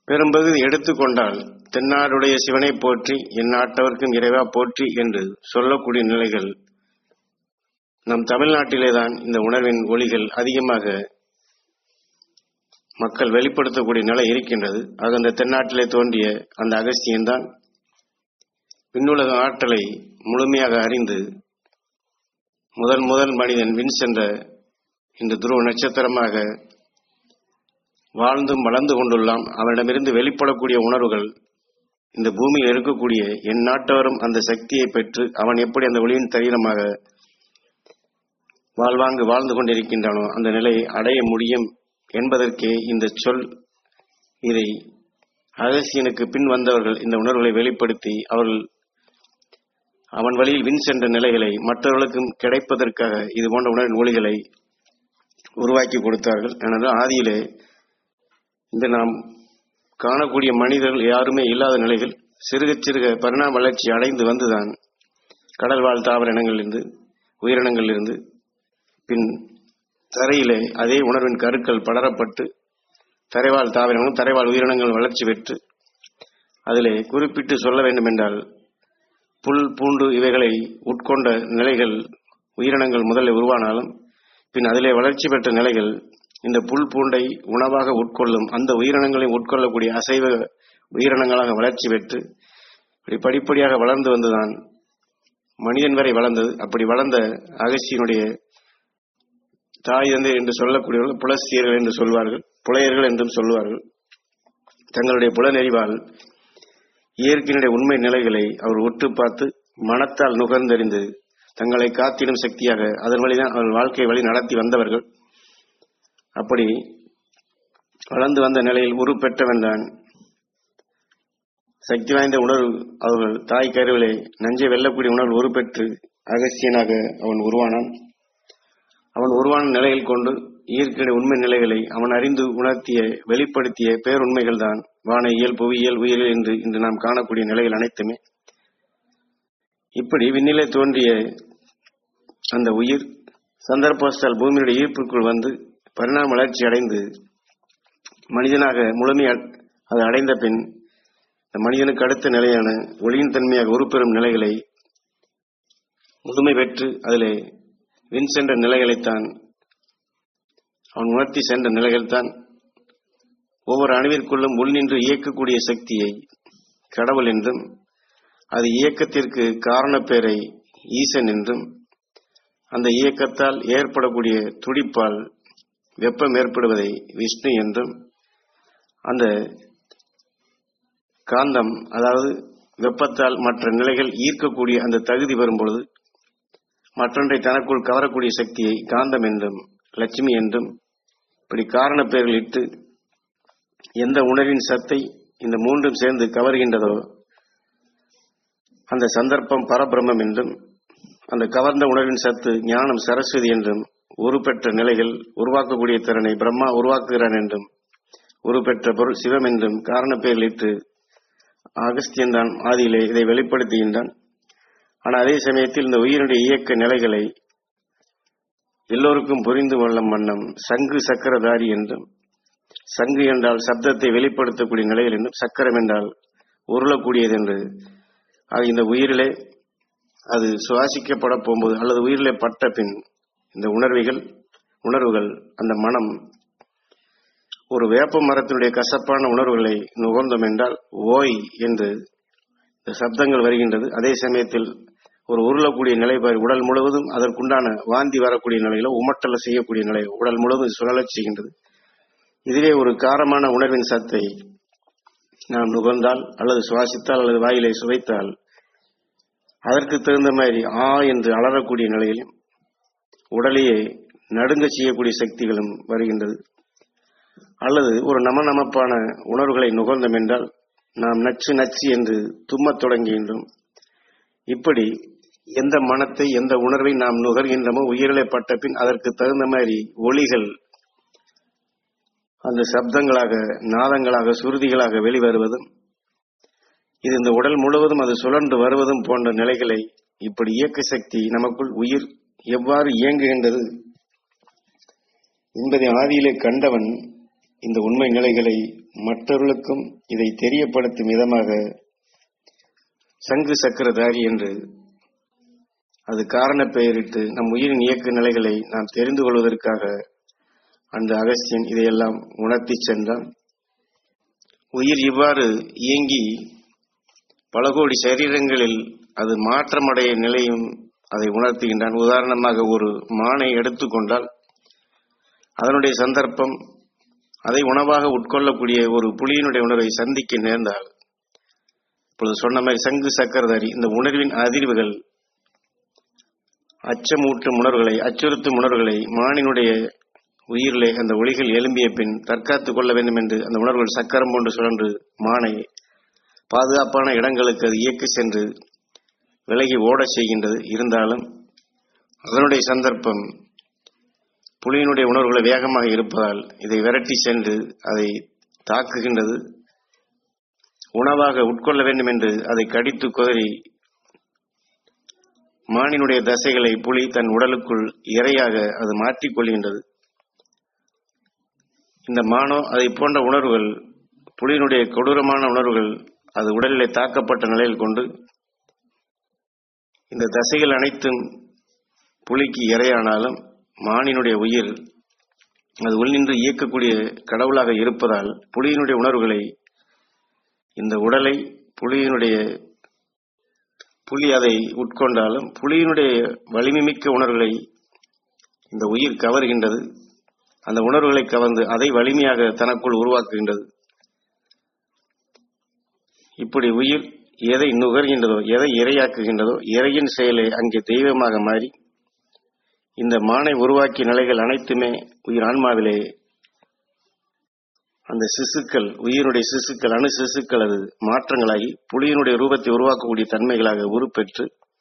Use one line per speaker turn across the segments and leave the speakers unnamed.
பெரும்பகுதி எடுத்துக்கொண்டால் தென்னாடுடைய சிவனை போற்றி என் நாட்டவர்க்கும் இறைவா போற்றி என்று சொல்லக்கூடிய நிலைகள் நம் தமிழ்நாட்டிலேதான் இந்த உணர்வின் ஒளிகள் அதிகமாக மக்கள் வெளிப்படுத்தக்கூடிய நிலை இருக்கின்றது ஆக அந்த தென்னாட்டிலே தோன்றிய அந்த அகஸ்தியன் தான் விண்ணுலக ஆற்றலை முழுமையாக அறிந்து முதல் முதல் மனிதன் விண் சென்ற இந்த துருவ நட்சத்திரமாக வாழ்ந்தும் வளர்ந்து கொண்டுள்ளான் அவனிடமிருந்து வெளிப்படக்கூடிய உணர்வுகள் இந்த பூமியில் இருக்கக்கூடிய என் நாட்டவரும் அந்த சக்தியை பெற்று அவன் எப்படி அந்த ஒளியின் தரீரமாக வாழ்வாங்கு வாழ்ந்து கொண்டிருக்கின்றானோ அந்த நிலையை அடைய முடியும் என்பதற்கே இந்த சொல் இதை அகசியனுக்கு பின் வந்தவர்கள் இந்த உணர்வுகளை வெளிப்படுத்தி அவர்கள் அவன் வழியில் வின் சென்ற நிலைகளை மற்றவர்களுக்கும் கிடைப்பதற்காக இது போன்ற உணர்வின் ஒளிகளை உருவாக்கி கொடுத்தார்கள் எனது ஆதியிலே இந்த நாம் காணக்கூடிய மனிதர்கள் யாருமே இல்லாத நிலைகள் சிறுக சிறுக பரிணாம வளர்ச்சி அடைந்து வந்துதான் கடல் வாழ் தாவர இனங்களிலிருந்து உயிரினங்களிலிருந்து பின் தரையிலே அதே உணர்வின் கருக்கள் படரப்பட்டு தரைவாழ் தாவரங்களும் தரைவாழ் உயிரினங்கள் வளர்ச்சி பெற்று அதிலே குறிப்பிட்டு சொல்ல வேண்டும் என்றால் புல் பூண்டு இவைகளை உட்கொண்ட நிலைகள் உயிரினங்கள் முதலில் உருவானாலும் பின் அதிலே வளர்ச்சி பெற்ற நிலைகள் இந்த புல் பூண்டை உணவாக உட்கொள்ளும் அந்த உயிரினங்களை உட்கொள்ளக்கூடிய அசைவ உயிரினங்களாக வளர்ச்சி பெற்று இப்படி படிப்படியாக வளர்ந்து வந்துதான் மனிதன் வரை வளர்ந்தது அப்படி வளர்ந்த அகசியனுடைய தாய் தந்தை என்று சொல்லக்கூடியவர்கள் புலஸ்தியர்கள் என்று சொல்வார்கள் புலையர்கள் என்றும் சொல்வார்கள் தங்களுடைய புலனெறிவால் இயற்கையினுடைய உண்மை நிலைகளை அவர் உற்று பார்த்து மனத்தால் நுகர்ந்தறிந்து தங்களை காத்திடும் சக்தியாக அதன் வழிதான் அவர்கள் வாழ்க்கை வழி நடத்தி வந்தவர்கள் அப்படி வளர்ந்து வந்த நிலையில் உரு பெற்றவன் தான் சக்தி வாய்ந்த உணர்வு அவர்கள் தாய் கருவிலே நஞ்சை வெல்லக்கூடிய உணர்வு உருப்பெற்று அகசியனாக அவன் உருவானான் அவன் உருவான நிலையில் கொண்டு இயற்கையுடைய உண்மை நிலைகளை அவன் அறிந்து உணர்த்திய வெளிப்படுத்திய பேருண்மைகள் தான் வானையியல் புவியியல் உயிரியல் என்று இன்று நாம் காணக்கூடிய நிலைகள் அனைத்துமே இப்படி விண்ணிலே தோன்றிய அந்த உயிர் சந்தர்ப்பஸ்தால் பூமியுடைய ஈர்ப்புக்குள் வந்து பரிணாம வளர்ச்சி அடைந்து மனிதனாக முழுமை அது அடைந்த பின் இந்த மனிதனுக்கு அடுத்த நிலையான ஒளியின் தன்மையாக உருப்பெறும் நிலைகளை முழுமை பெற்று அதிலே வின் சென்ற நிலைகளைத்தான் அவன் உணர்த்தி சென்ற நிலைகள்தான் ஒவ்வொரு அணுவிற்குள்ளும் உள் நின்று இயக்கக்கூடிய சக்தியை கடவுள் என்றும் அது இயக்கத்திற்கு காரணப்பேரை ஈசன் என்றும் அந்த இயக்கத்தால் ஏற்படக்கூடிய துடிப்பால் வெப்பம் ஏற்படுவதை விஷ்ணு என்றும் அந்த காந்தம் அதாவது வெப்பத்தால் மற்ற நிலைகள் ஈர்க்கக்கூடிய அந்த தகுதி வரும்பொழுது மற்றொன்றை தனக்குள் கவரக்கூடிய சக்தியை காந்தம் என்றும் லட்சுமி என்றும் இப்படி காரண பெயர்கள் இட்டு எந்த உணர்வின் சத்தை இந்த மூன்றும் சேர்ந்து கவர்கின்றதோ அந்த சந்தர்ப்பம் பரபிரம்மம் என்றும் அந்த கவர்ந்த உணர்வின் சத்து ஞானம் சரஸ்வதி என்றும் உருப்பெற்ற நிலைகள் உருவாக்கக்கூடிய திறனை பிரம்மா உருவாக்குகிறான் என்றும் உருப்பெற்ற பொருள் சிவம் என்றும் காரண பெயர்களிட்டு அகஸ்தியன் தான் ஆதியிலே இதை வெளிப்படுத்துகின்றான் ஆனால் அதே சமயத்தில் இந்த உயிரினுடைய இயக்க நிலைகளை எல்லோருக்கும் புரிந்து கொள்ளும் வண்ணம் சங்கு சக்கரதாரி என்றும் சங்கு என்றால் சப்தத்தை வெளிப்படுத்தக்கூடிய நிலையில் என்றும் சக்கரம் என்றால் உருளக்கூடியது என்று ஆக இந்த உயிரிலே அது சுவாசிக்கப்பட போகும்போது அல்லது உயிரிலே பட்ட பின் இந்த உணர்விகள் உணர்வுகள் அந்த மனம் ஒரு வேப்ப மரத்தினுடைய கசப்பான உணர்வுகளை நுகர்ந்தோம் என்றால் ஓய் என்று இந்த சப்தங்கள் வருகின்றது அதே சமயத்தில் ஒரு உருளக்கூடிய நிலை பாரு உடல் முழுவதும் அதற்குண்டான வாந்தி வரக்கூடிய நிலையில உமட்டல செய்யக்கூடிய நிலை உடல் முழுவதும் சுழலச் செய்கின்றது இதிலே ஒரு காரமான உணர்வின் சத்தை நாம் நுகர்ந்தால் அல்லது சுவாசித்தால் அல்லது வாயிலை சுவைத்தால் அதற்கு தகுந்த மாதிரி ஆ என்று அலறக்கூடிய நிலையிலும் உடலையே நடுங்க செய்யக்கூடிய சக்திகளும் வருகின்றது அல்லது ஒரு நம நமப்பான உணர்வுகளை நுகர்ந்தோம் என்றால் நாம் நச்சு நச்சு என்று தும்மத் தொடங்குகின்றோம் இப்படி எந்த மனத்தை எந்த உணர்வை நாம் நுகர்கின்றமோ உயிரிலை பட்ட பின் அதற்கு தகுந்த மாதிரி ஒளிகள் அந்த சப்தங்களாக நாதங்களாக சுருதிகளாக வெளிவருவதும் இது இந்த உடல் முழுவதும் அது சுழன்று வருவதும் போன்ற நிலைகளை இப்படி இயக்க சக்தி நமக்குள் உயிர் எவ்வாறு இயங்குகின்றது என்பதை ஆதியிலே கண்டவன் இந்த உண்மை நிலைகளை மற்றவர்களுக்கும் இதை தெரியப்படுத்தும் விதமாக சங்கு சக்கரதாரி என்று அது காரண பெயரிட்டு நம் உயிரின் இயக்க நிலைகளை நாம் தெரிந்து கொள்வதற்காக அந்த அகஸ்தியன் இதையெல்லாம் உணர்த்தி சென்றான் உயிர் இவ்வாறு இயங்கி பல கோடி சரீரங்களில் அது மாற்றமடைய நிலையும் அதை உணர்த்துகின்றான் உதாரணமாக ஒரு மானை எடுத்துக்கொண்டால் அதனுடைய சந்தர்ப்பம் அதை உணவாக உட்கொள்ளக்கூடிய ஒரு புலியினுடைய உணர்வை சந்திக்க நேர்ந்தால் இப்பொழுது சொன்ன மாதிரி சங்கு சக்கரதாரி இந்த உணர்வின் அதிர்வுகள் அச்சமூட்டும் உணர்வுகளை அச்சுறுத்தும் உணர்வுகளை மானினுடைய உயிரிலே அந்த ஒளிகள் எழும்பிய பின் தற்காத்துக் கொள்ள வேண்டும் என்று அந்த உணர்வுகள் சக்கரம் போன்று சுழன்று மானை பாதுகாப்பான இடங்களுக்கு அது இயக்கி சென்று விலகி ஓடச் செய்கின்றது இருந்தாலும் அதனுடைய சந்தர்ப்பம் புலியினுடைய உணர்வுகளை வேகமாக இருப்பதால் இதை விரட்டி சென்று அதை தாக்குகின்றது உணவாக உட்கொள்ள வேண்டும் என்று அதை கடித்து குதறி மானினுடைய தசைகளை புலி தன் உடலுக்குள் இரையாக அது மாற்றிக் கொள்கின்றது இந்த மானோ அதை போன்ற உணர்வுகள் புலியினுடைய கொடூரமான உணர்வுகள் அது உடலிலே தாக்கப்பட்ட நிலையில் கொண்டு இந்த தசைகள் அனைத்தும் புலிக்கு இரையானாலும் மானினுடைய உயிர் அது உள்நின்று இயக்கக்கூடிய கடவுளாக இருப்பதால் புலியினுடைய உணர்வுகளை இந்த உடலை புலியினுடைய புலி அதை உட்கொண்டாலும் புலியினுடைய வலிமைமிக்க உணர்வுகளை இந்த உயிர் கவர்கின்றது அந்த உணர்வுகளை கவர்ந்து அதை வலிமையாக தனக்குள் உருவாக்குகின்றது இப்படி உயிர் எதை நுகர்கின்றதோ எதை இரையாக்குகின்றதோ இறையின் செயலை அங்கே தெய்வமாக மாறி இந்த மானை உருவாக்கிய நிலைகள் அனைத்துமே உயிர் ஆன்மாவிலே அந்த சிசுக்கள் உயிருடைய சிசுக்கள் அணு சிசுக்கள் அது மாற்றங்களாகி புலியினுடைய ரூபத்தை உருவாக்கக்கூடிய தன்மைகளாக உருப்பெற்று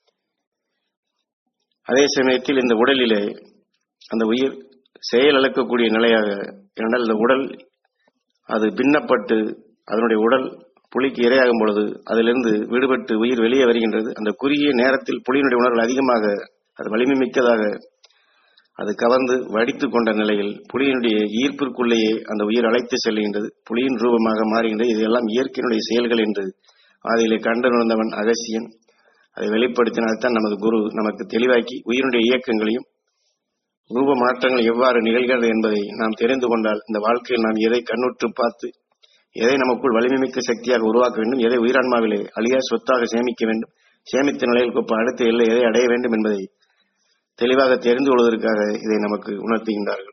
அதே சமயத்தில் இந்த உடலிலே அந்த உயிர் செயலிழக்கக்கூடிய நிலையாக ஏனென்றால் இந்த உடல் அது பின்னப்பட்டு அதனுடைய உடல் புலிக்கு இரையாகும் பொழுது அதிலிருந்து விடுபட்டு உயிர் வெளியே வருகின்றது அந்த குறுகிய நேரத்தில் புலியினுடைய உணர்வுகள் அதிகமாக அது வலிமை மிக்கதாக அது கவர்ந்து வடித்து கொண்ட நிலையில் புலியினுடைய ஈர்ப்பிற்குள்ளேயே அந்த உயிர் அழைத்து செல்கின்றது புலியின் ரூபமாக மாறுகின்றது இதெல்லாம் இயற்கையினுடைய செயல்கள் என்று ஆதியிலே கண்டுணர்ந்தவன் அகசியன் அதை வெளிப்படுத்தினால்தான் நமது குரு நமக்கு தெளிவாக்கி உயிரினுடைய இயக்கங்களையும் ரூப மாற்றங்கள் எவ்வாறு நிகழ்கிறது என்பதை நாம் தெரிந்து கொண்டால் இந்த வாழ்க்கையில் நாம் எதை கண்ணுற்று பார்த்து எதை நமக்குள் வலிமைமிக்க சக்தியாக உருவாக்க வேண்டும் எதை உயிரான்மாவிலே அழியா சொத்தாக சேமிக்க வேண்டும் சேமித்த நிலையில் கொப்ப அடுத்த எல்லை எதை அடைய வேண்டும் என்பதை தெளிவாக தெரிந்து கொள்வதற்காக இதை நமக்கு உணர்த்துகின்றார்கள்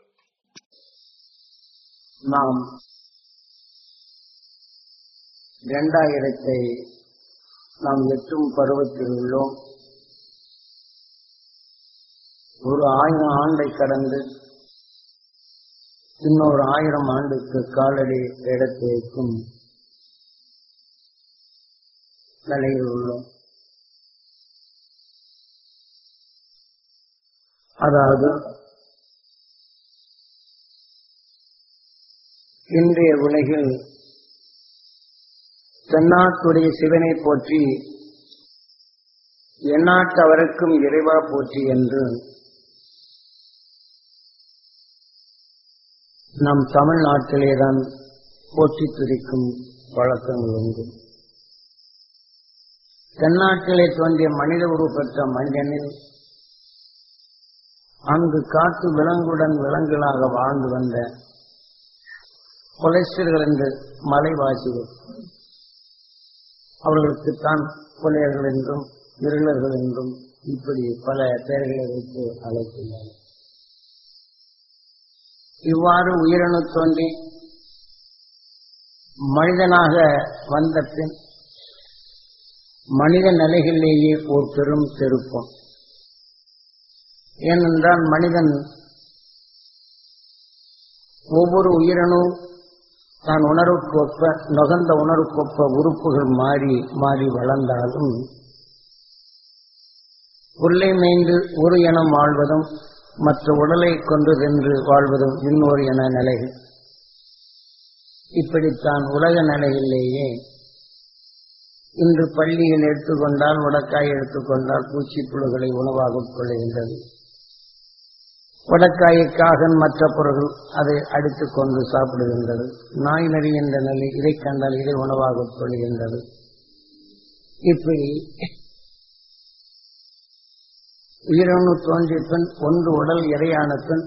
நாம் இரண்டாயிரத்தை நாம் எட்டும் பருவத்தில் உள்ளோம் ஒரு ஆயிரம் ஆண்டை கடந்து இன்னொரு ஆயிரம் ஆண்டுக்கு காலடி எடுத்து வைக்கும் நிலையில் உள்ளோம் அதாவது இன்றைய உலகில் தென்னாட்டுடைய சிவனை போற்றி எந்நாட்டவருக்கும் இறைவா போற்றி என்று நம் தமிழ்நாட்டிலேதான் போற்றி துதிக்கும் வழக்கங்கள் உண்டு தென்னாட்டிலே தோன்றிய மனித உருவப்பெற்ற மனிதனில் அங்கு காட்டு விலங்குடன் விலங்குகளாக வாழ்ந்து வந்த கொலைஸ்டர்கள் என்று மலைவாசிகள் அவர்களுக்குத்தான் கொலையர்கள் என்றும் இருளர்கள் என்றும் இப்படி பல பெயர்களை வைத்து அழைக்கின்றனர் இவ்வாறு உயிரணு தோன்றி மனிதனாக வந்த பின் மனித நிலைகளிலேயே ஒரு பெரும் திருப்பம் ஏனென்றால் மனிதன் ஒவ்வொரு உயிரினும் தான் உணர்வுக்கொப்ப நுகர்ந்த உணர்வுக்கொப்ப உறுப்புகள் மாறி மாறி வளர்ந்தாலும் உள்ளே மேய்ந்து ஒரு இனம் வாழ்வதும் மற்ற உடலை கொண்டு சென்று வாழ்வதும் இன்னொரு என நிலைகள் இப்படித்தான் உலக நிலையிலேயே இன்று பள்ளியில் எடுத்துக்கொண்டால் முடக்காய் எடுத்துக்கொண்டால் பூச்சி புழுகளை உணவாக உட்கொள்கின்றது உடக்காய்க்காக மற்ற பொருள்கள் அதை அடித்துக் கொண்டு சாப்பிடுகின்றது நாய் நரி என்ற நிலை இதை கண்டால் இதை உணவாக கொள்கின்றது இப்படி உயிரணு தோன்றிய பின் ஒன்று உடல் இறையான பின்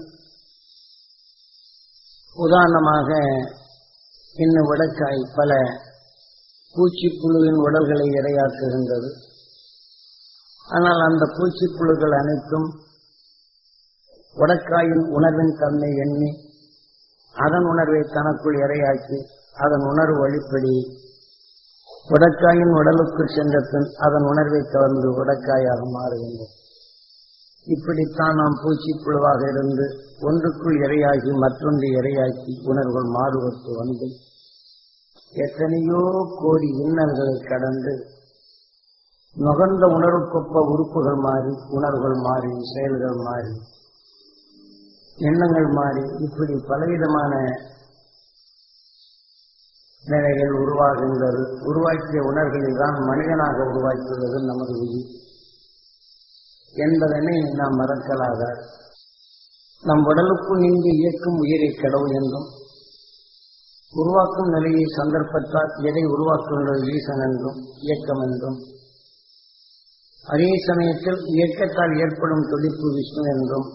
உதாரணமாக இன்னும் விடக்காய் பல பூச்சிப்புழுவின் உடல்களை இரையாக்குகின்றது ஆனால் அந்த பூச்சிப்புழுக்கள் அனைத்தும் உடக்காயின் உணர்வின் தன்மை எண்ணி அதன் உணர்வை தனக்குள் இரையாக்கி அதன் உணர்வு வழிப்படி உடக்காயின் உடலுக்குள் சென்ற பின் அதன் உணர்வை கவர்ந்து உடக்காயாக மாறுகின்றது இப்படித்தான் நாம் பூச்சிப்புழுவாக இருந்து ஒன்றுக்குள் இரையாகி மற்றொன்று இரையாக்கி உணர்வுகள் மாறுவதற்கு வந்து எத்தனையோ கோடி இன்னல்களை கடந்து நுகர்ந்த உணர்வுக்கொப்ப உறுப்புகள் மாறி உணர்வுகள் மாறி செயல்கள் மாறி எண்ணங்கள் மாறி இப்படி பலவிதமான நிலைகள் உருவாகின்றது உருவாக்கிய உணர்வுகளில் தான் மனிதனாக உருவாக்கியுள்ளது நமது உயிர் என்பதனை நாம் மறக்கலாக நம் உடலுக்குள் நின்று இயக்கும் உயிரை கடவுள் என்றும் உருவாக்கும் நிலையை சந்தர்ப்பத்தால் எதை உருவாக்குகின்றது ஈசன் என்றும் இயக்கம் என்றும் அதே சமயத்தில் இயக்கத்தால் ஏற்படும் துடிப்பு விஷ்ணு என்றும்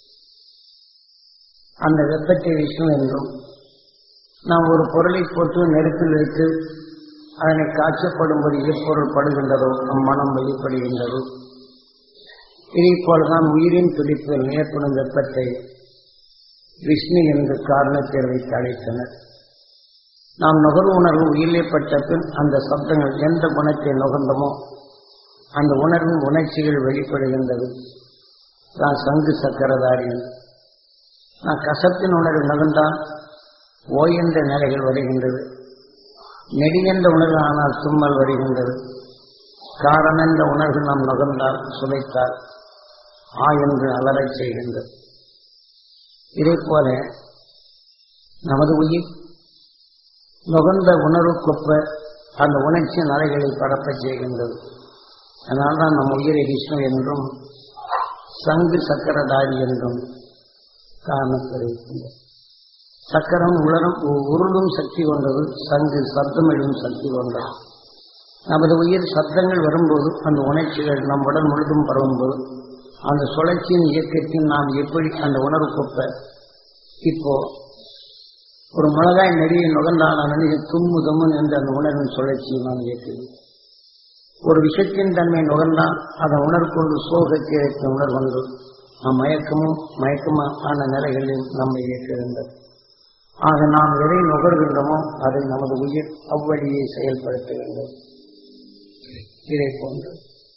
அந்த வெப்பத்தை விஷ்ணு என்றும் நாம் ஒரு பொருளை போட்டு நெருப்பில் வைத்து அதனை காய்ச்சப்படும்போது எப்பொருள் படுகின்றதோ அம்மனம் வெளிப்படுகின்றது இதே போலதான் உயிரின் துடிப்பில் ஏற்படும் வெப்பத்தை விஷ்ணு என்று காரணத்தை வைத்து அழைத்தனர் நாம் நுகர்வு உணர்வு உயிரிழப்பட்ட பின் அந்த சப்தங்கள் எந்த குணத்தை நுகர்ந்தமோ அந்த உணர்வின் உணர்ச்சிகள் வெளிப்படுகின்றது நான் சங்கு சக்கரதாரி நான் கசப்பின் உணர்வு நகர்ந்தால் ஓய் என்ற நிலைகள் வருகின்றது நெடி என்ற உணர்வு ஆனால் தும்மல் வருகின்றது காரணம் என்ற உணர்வு நாம் நுகர்ந்தால் சுவைத்தால் ஆ என்று அலறச் செய்கின்றது இதே போல நமது உயிர் நுகர்ந்த உணர்வுக்கொப்ப அந்த உணர்ச்சியின் அலைகளை பரப்பச் செய்கின்றது அதனால்தான் நம் உயிரை விஷ்ணு என்றும் சங்கு சக்கரதாரி என்றும் காரணப்படுகின்றது சக்கரம் உலரும் உருளும் சக்தி கொண்டது சங்கு சப்தமிடும் சக்தி கொண்டது நமது உயிர் சப்தங்கள் வரும்போது அந்த உணர்ச்சிகள் நம் உடல் முழுதும் பரவும்போது அந்த சுழற்சியின் இயக்கத்தில் நாம் எப்படி அந்த உணர்வு கொப்ப இப்போ ஒரு மிளகாய் நெடியை நுகர்ந்தால் அந்த தும்மு தும்முன் என்று அந்த உணர்வின் சுழற்சியை நாம் இயக்குது ஒரு விஷத்தின் தன்மை நுகர்ந்தால் அதன் உணர்கொண்டு சோகத்தை இயக்க உணர்வொன்று நம் மயக்கமும் மயக்கமான நிலைகளில் நம்மை இயக்குகின்றது ஆக நாம் எதை நுகர்கின்றோமோ அதை நமது உயிர் அவ்வழியை செயல்படுத்த வேண்டும் இதை போன்று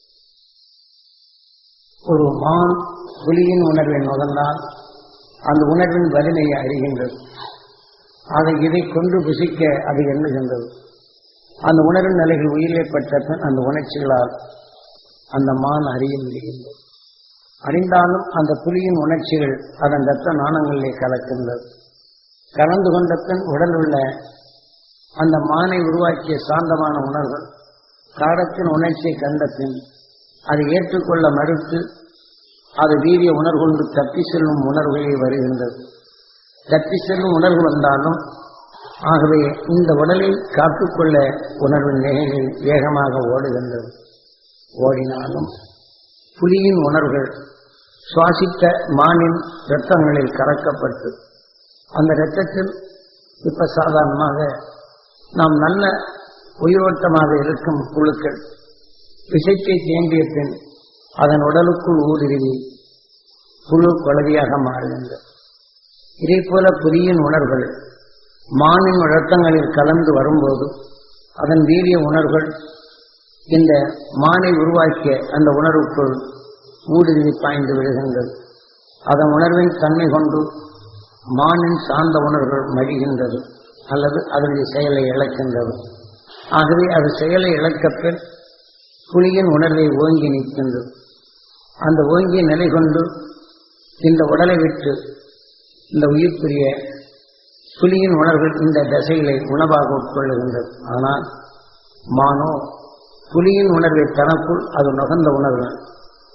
ஒரு மான் புலியின் உணர்வை நுகர்ந்தால் அந்த உணர்வின் வலிமையை அறிகின்றது அதை இதை கொண்டு புசிக்க அது எண்ணுகின்றது அந்த உணர்வின் நிலைகள் உயிரிழப்பட்ட பின் அந்த உணர்ச்சிகளால் அந்த மான் அறிய முடிகின்றது அறிந்தாலும் அந்த புலியின் உணர்ச்சிகள் அதன் ரத்த நாணங்களிலே கலக்கின்றது கலந்து கொண்ட பின் உடல் உள்ள அந்த மானை உருவாக்கிய சாந்தமான உணர்வுகள் காலத்தின் உணர்ச்சியை கண்ட பின் அதை ஏற்றுக்கொள்ள மறுத்து அது வீரிய உணர்கொண்டு தப்பி செல்லும் உணர்வுகளே வருகின்றது தப்பி செல்லும் உணர்வு வந்தாலும் ஆகவே இந்த உடலை காத்துக்கொள்ள உணர்வின் நிலையில் வேகமாக ஓடுகின்றது ஓடினாலும் புலியின் உணர்வுகள் சுவாசித்த மானின் இரத்தங்களில் கலக்கப்பட்டு அந்த இரத்தத்தில் இப்ப சாதாரணமாக நாம் நல்ல உயிரோட்டமாக இருக்கும் புழுக்கள் விஷத்தை தேம்பிய பின் அதன் உடலுக்குள் ஊடுருவி புழு குழவியாக மாறுகின்றது இதே போல புலியின் உணர்வுகள் மானின் இரத்தங்களில் கலந்து வரும்போது அதன் வீரிய உணர்வுகள் இந்த மானை உருவாக்கிய அந்த உணர்வுக்குள் ஊடுருவி பாய்ந்து விடுகின்றது அதன் உணர்வின் தன்மை கொண்டு மானின் சார்ந்த உணர்வுகள் மடிகின்றது அல்லது அதனுடைய செயலை இழக்கின்றது ஆகவே அது செயலை இழக்க பின் புலியின் உணர்வை ஓங்கி நிற்கின்றது அந்த ஓங்கிய நிலை கொண்டு இந்த உடலை விட்டு இந்த உயிர்க்குரிய புலியின் உணர்வுகள் இந்த தசைகளை உணவாக உட்கொள்ளுகின்றது ஆனால் மானோ புலியின் உணர்வை தனக்குள் அது நுகர்ந்த உணர்வு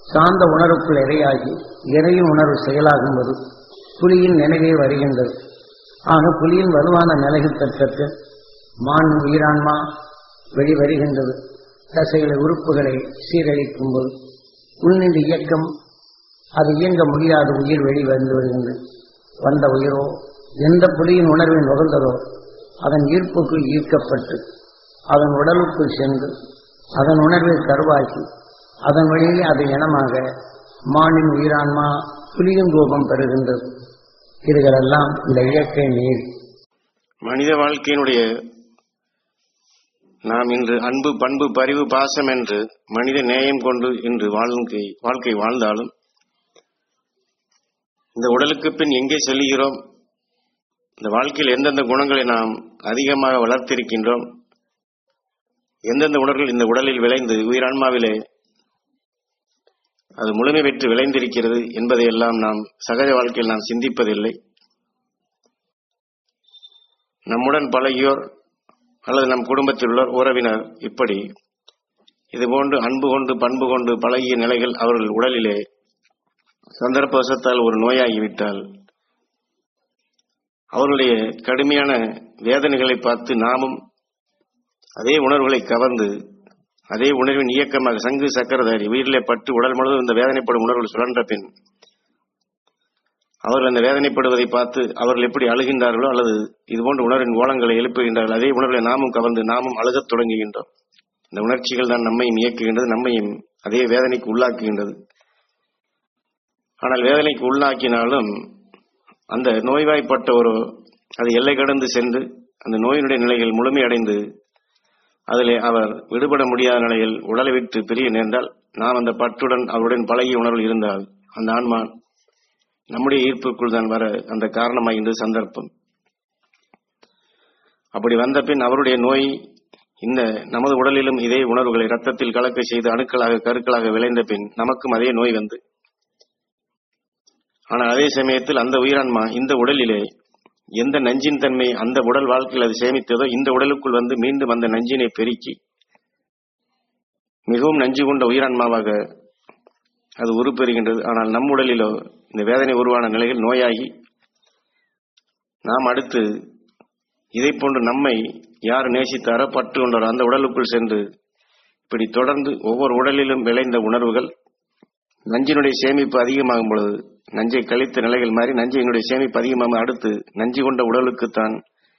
சார்ந்த உணர்வுக்குள் இரையாகி இறையின் உணர்வு செயலாகும்போது புலியின் நினைவே வருகின்றது ஆக புலியின் வலுவான நிலைகள் தற்கற்கு மான் உயிரான்மா வெளிவருகின்றது தசைகளை உறுப்புகளை சீரழிக்கும் போது உள்நின்ற இயக்கம் அது இயங்க முடியாத உயிர் வெளி வந்து வருகின்றது வந்த உயிரோ எந்த புலியின் உணர்வை நுகர்ந்ததோ அதன் ஈர்ப்புக்குள் ஈர்க்கப்பட்டு அதன் உடலுக்குள் சென்று அதன் உணர்வை கருவாக்கி அதன் வழியே அது இனமாக மானின் உயிரான்மா புலியின் ரூபம் பெறுகின்றது இதுகளெல்லாம் இந்த இயற்கை நீர்
மனித வாழ்க்கையினுடைய நாம் இன்று அன்பு பண்பு பரிவு பாசம் என்று மனித நேயம் கொண்டு இன்று வாழ்க்கை வாழ்க்கை வாழ்ந்தாலும் இந்த உடலுக்கு பின் எங்கே செல்கிறோம் இந்த வாழ்க்கையில் எந்தெந்த குணங்களை நாம் அதிகமாக வளர்த்திருக்கின்றோம் எந்தெந்த உணர்வுகள் இந்த உடலில் விளைந்து உயிரான்மாவிலே அது முழுமை பெற்று விளைந்திருக்கிறது என்பதையெல்லாம் நாம் சகஜ வாழ்க்கையில் நாம் சிந்திப்பதில்லை நம்முடன் பழகியோர் அல்லது நம் குடும்பத்தில் உள்ளோர் உறவினர் இப்படி இதுபோன்று அன்பு கொண்டு பண்பு கொண்டு பழகிய நிலைகள் அவர்கள் உடலிலே சந்தர்ப்பவசத்தால் ஒரு நோயாகிவிட்டால் அவர்களுடைய கடுமையான வேதனைகளை பார்த்து நாமும் அதே உணர்வுகளை கவர்ந்து அதே உணர்வின் இயக்கமாக சங்கு சக்கரதாரி உயிரிலே பட்டு உடல் முழுவதும் இந்த வேதனைப்படும் உணர்வுகள் சுழன்ற பின் அவர்கள் அந்த வேதனைப்படுவதை பார்த்து அவர்கள் எப்படி அழுகின்றார்களோ அல்லது இதுபோன்ற உணர்வின் ஓலங்களை எழுப்புகின்றார்கள் அதே உணர்வுகளை நாமும் கவர்ந்து நாமும் அழுகத் தொடங்குகின்றோம் இந்த உணர்ச்சிகள் தான் நம்மையும் இயக்குகின்றது நம்மையும் அதே வேதனைக்கு உள்ளாக்குகின்றது ஆனால் வேதனைக்கு உள்ளாக்கினாலும் அந்த நோய்வாய்ப்பட்ட ஒரு அது எல்லை கடந்து சென்று அந்த நோயினுடைய நிலைகள் முழுமையடைந்து அதிலே அவர் விடுபட முடியாத நிலையில் உடலை விட்டு பிரிய நேர்ந்தால் நாம் அந்த பற்றுடன் அவருடன் பழகிய உணர்வு இருந்தால் அந்த ஆன்மா நம்முடைய ஈர்ப்புக்குள் தான் வர அந்த காரணமாகின்றது சந்தர்ப்பம் அப்படி வந்த பின் அவருடைய நோய் இந்த நமது உடலிலும் இதே உணர்வுகளை ரத்தத்தில் கலக்க செய்து அணுக்களாக கருக்களாக விளைந்த பின் நமக்கும் அதே நோய் வந்து ஆனால் அதே சமயத்தில் அந்த உயிரான்மா இந்த உடலிலே எந்த நஞ்சின் தன்மை அந்த உடல் வாழ்க்கையில் அது சேமித்ததோ இந்த உடலுக்குள் வந்து மீண்டும் அந்த நஞ்சினை பெருக்கி மிகவும் நஞ்சு கொண்ட உயிரான்மாவாக அது உருப்பெறுகின்றது ஆனால் நம் உடலிலோ இந்த வேதனை உருவான நிலையில் நோயாகி நாம் அடுத்து இதை போன்று நம்மை யார் நேசித்தாரோ பற்று கொண்டாரோ அந்த உடலுக்குள் சென்று இப்படி தொடர்ந்து ஒவ்வொரு உடலிலும் விளைந்த உணர்வுகள் நஞ்சினுடைய சேமிப்பு அதிகமாகும் பொழுது நஞ்சை கழித்த நிலைகள் மாறி நஞ்சையினுடைய சேமிப்பு அதிகமாக அடுத்து நஞ்சு கொண்ட உடலுக்குத்தான்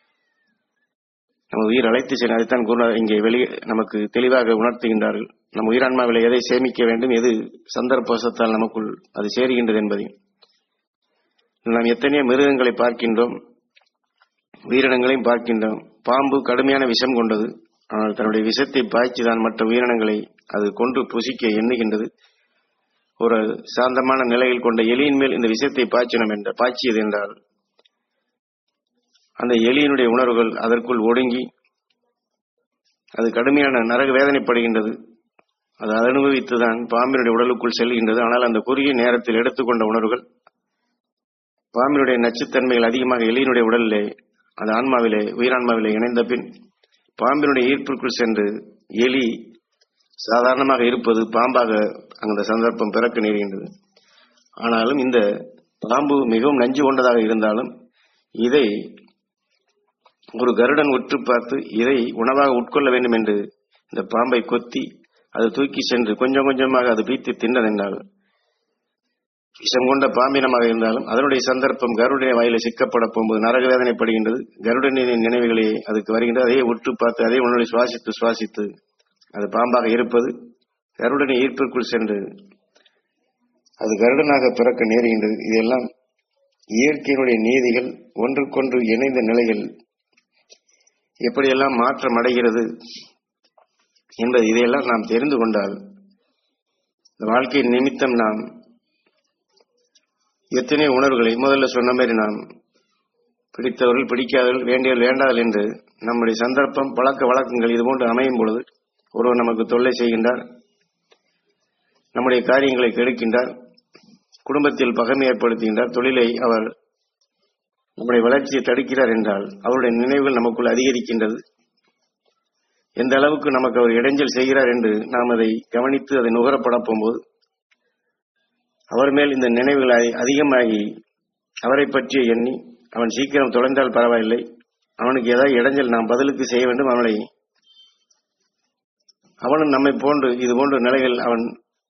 நம்ம உயிர் அழைத்து சென்று அதைத்தான் குருநாதர் இங்கே வெளியே நமக்கு தெளிவாக உணர்த்துகின்றார்கள் நம்ம உயிரான்மாவில் எதை சேமிக்க வேண்டும் எது சந்தர்ப்பவசத்தால் நமக்குள் அது சேருகின்றது என்பதையும் நாம் எத்தனையோ மிருகங்களை பார்க்கின்றோம் உயிரினங்களையும் பார்க்கின்றோம் பாம்பு கடுமையான விஷம் கொண்டது ஆனால் தன்னுடைய விஷத்தை பாய்ச்சிதான் மற்ற உயிரினங்களை அது கொன்று புசிக்க எண்ணுகின்றது ஒரு சாந்தமான நிலையில் கொண்ட எலியின் மேல் இந்த விஷத்தை பாய்ச்சினோம் என்ற பாய்ச்சியது என்றால் அந்த எலியினுடைய உணர்வுகள் அதற்குள் ஒடுங்கி அது கடுமையான நரக வேதனைப்படுகின்றது அது அனுபவித்துதான் பாம்பினுடைய உடலுக்குள் செல்கின்றது ஆனால் அந்த குறுகிய நேரத்தில் எடுத்துக்கொண்ட உணர்வுகள் பாம்பினுடைய நச்சுத்தன்மைகள் அதிகமாக எலியினுடைய உடலிலே அது ஆன்மாவிலே உயிரான்மாவிலே இணைந்த பின் பாம்பினுடைய ஈர்ப்பிற்குள் சென்று எலி சாதாரணமாக இருப்பது பாம்பாக அந்த சந்தர்ப்பம் பிறக்க நேருகின்றது ஆனாலும் இந்த பாம்பு மிகவும் நஞ்சு கொண்டதாக இருந்தாலும் இதை ஒரு கருடன் உற்று பார்த்து இதை உணவாக உட்கொள்ள வேண்டும் என்று இந்த பாம்பை கொத்தி அது தூக்கி சென்று கொஞ்சம் கொஞ்சமாக அது பீத்து தின்னதென்றால் விஷம் கொண்ட பாம்பினமாக இருந்தாலும் அதனுடைய சந்தர்ப்பம் கருடனை வாயில சிக்கப்பட போகும்போது நரக வேதனைப்படுகின்றது கருடனின் நினைவுகளே அதுக்கு வருகின்றது அதே உற்று பார்த்து அதே உணவை சுவாசித்து சுவாசித்து அது பாம்பாக இருப்பது கருடனை ஈர்ப்பிற்குள் சென்று அது கருடனாக பிறக்க நேருகின்றது இதெல்லாம் இயற்கையினுடைய நீதிகள் ஒன்றுக்கொன்று இணைந்த நிலைகள் எப்படியெல்லாம் மாற்றம் அடைகிறது என்பது இதையெல்லாம் நாம் தெரிந்து கொண்டால் இந்த வாழ்க்கையின் நிமித்தம் நாம் எத்தனை உணர்வுகளை முதல்ல சொன்ன மாதிரி நாம் பிடித்தவர்கள் பிடிக்காதவர்கள் வேண்டியவர்கள் வேண்டாதல் என்று நம்முடைய சந்தர்ப்பம் பழக்க வழக்கங்கள் இதுபோன்று அமையும் பொழுது ஒருவர் நமக்கு தொல்லை செய்கின்றார் நம்முடைய காரியங்களை கெடுக்கின்றார் குடும்பத்தில் பகைமை ஏற்படுத்துகின்றார் தொழிலை அவர் நம்முடைய வளர்ச்சியை தடுக்கிறார் என்றால் அவருடைய நினைவுகள் நமக்குள் அதிகரிக்கின்றது எந்த அளவுக்கு நமக்கு அவர் இடைஞ்சல் செய்கிறார் என்று நாம் அதை கவனித்து அதை நுகரப்பட போகும்போது அவர் மேல் இந்த நினைவுகள் அதி- அதிகமாகி அவரை பற்றிய எண்ணி அவன் சீக்கிரம் தொலைந்தால் பரவாயில்லை அவனுக்கு ஏதாவது இடைஞ்சல் நாம் பதிலுக்கு செய்ய வேண்டும் அவனை அவனும் நம்மை போன்று இது போன்ற நிலைகள் அவன்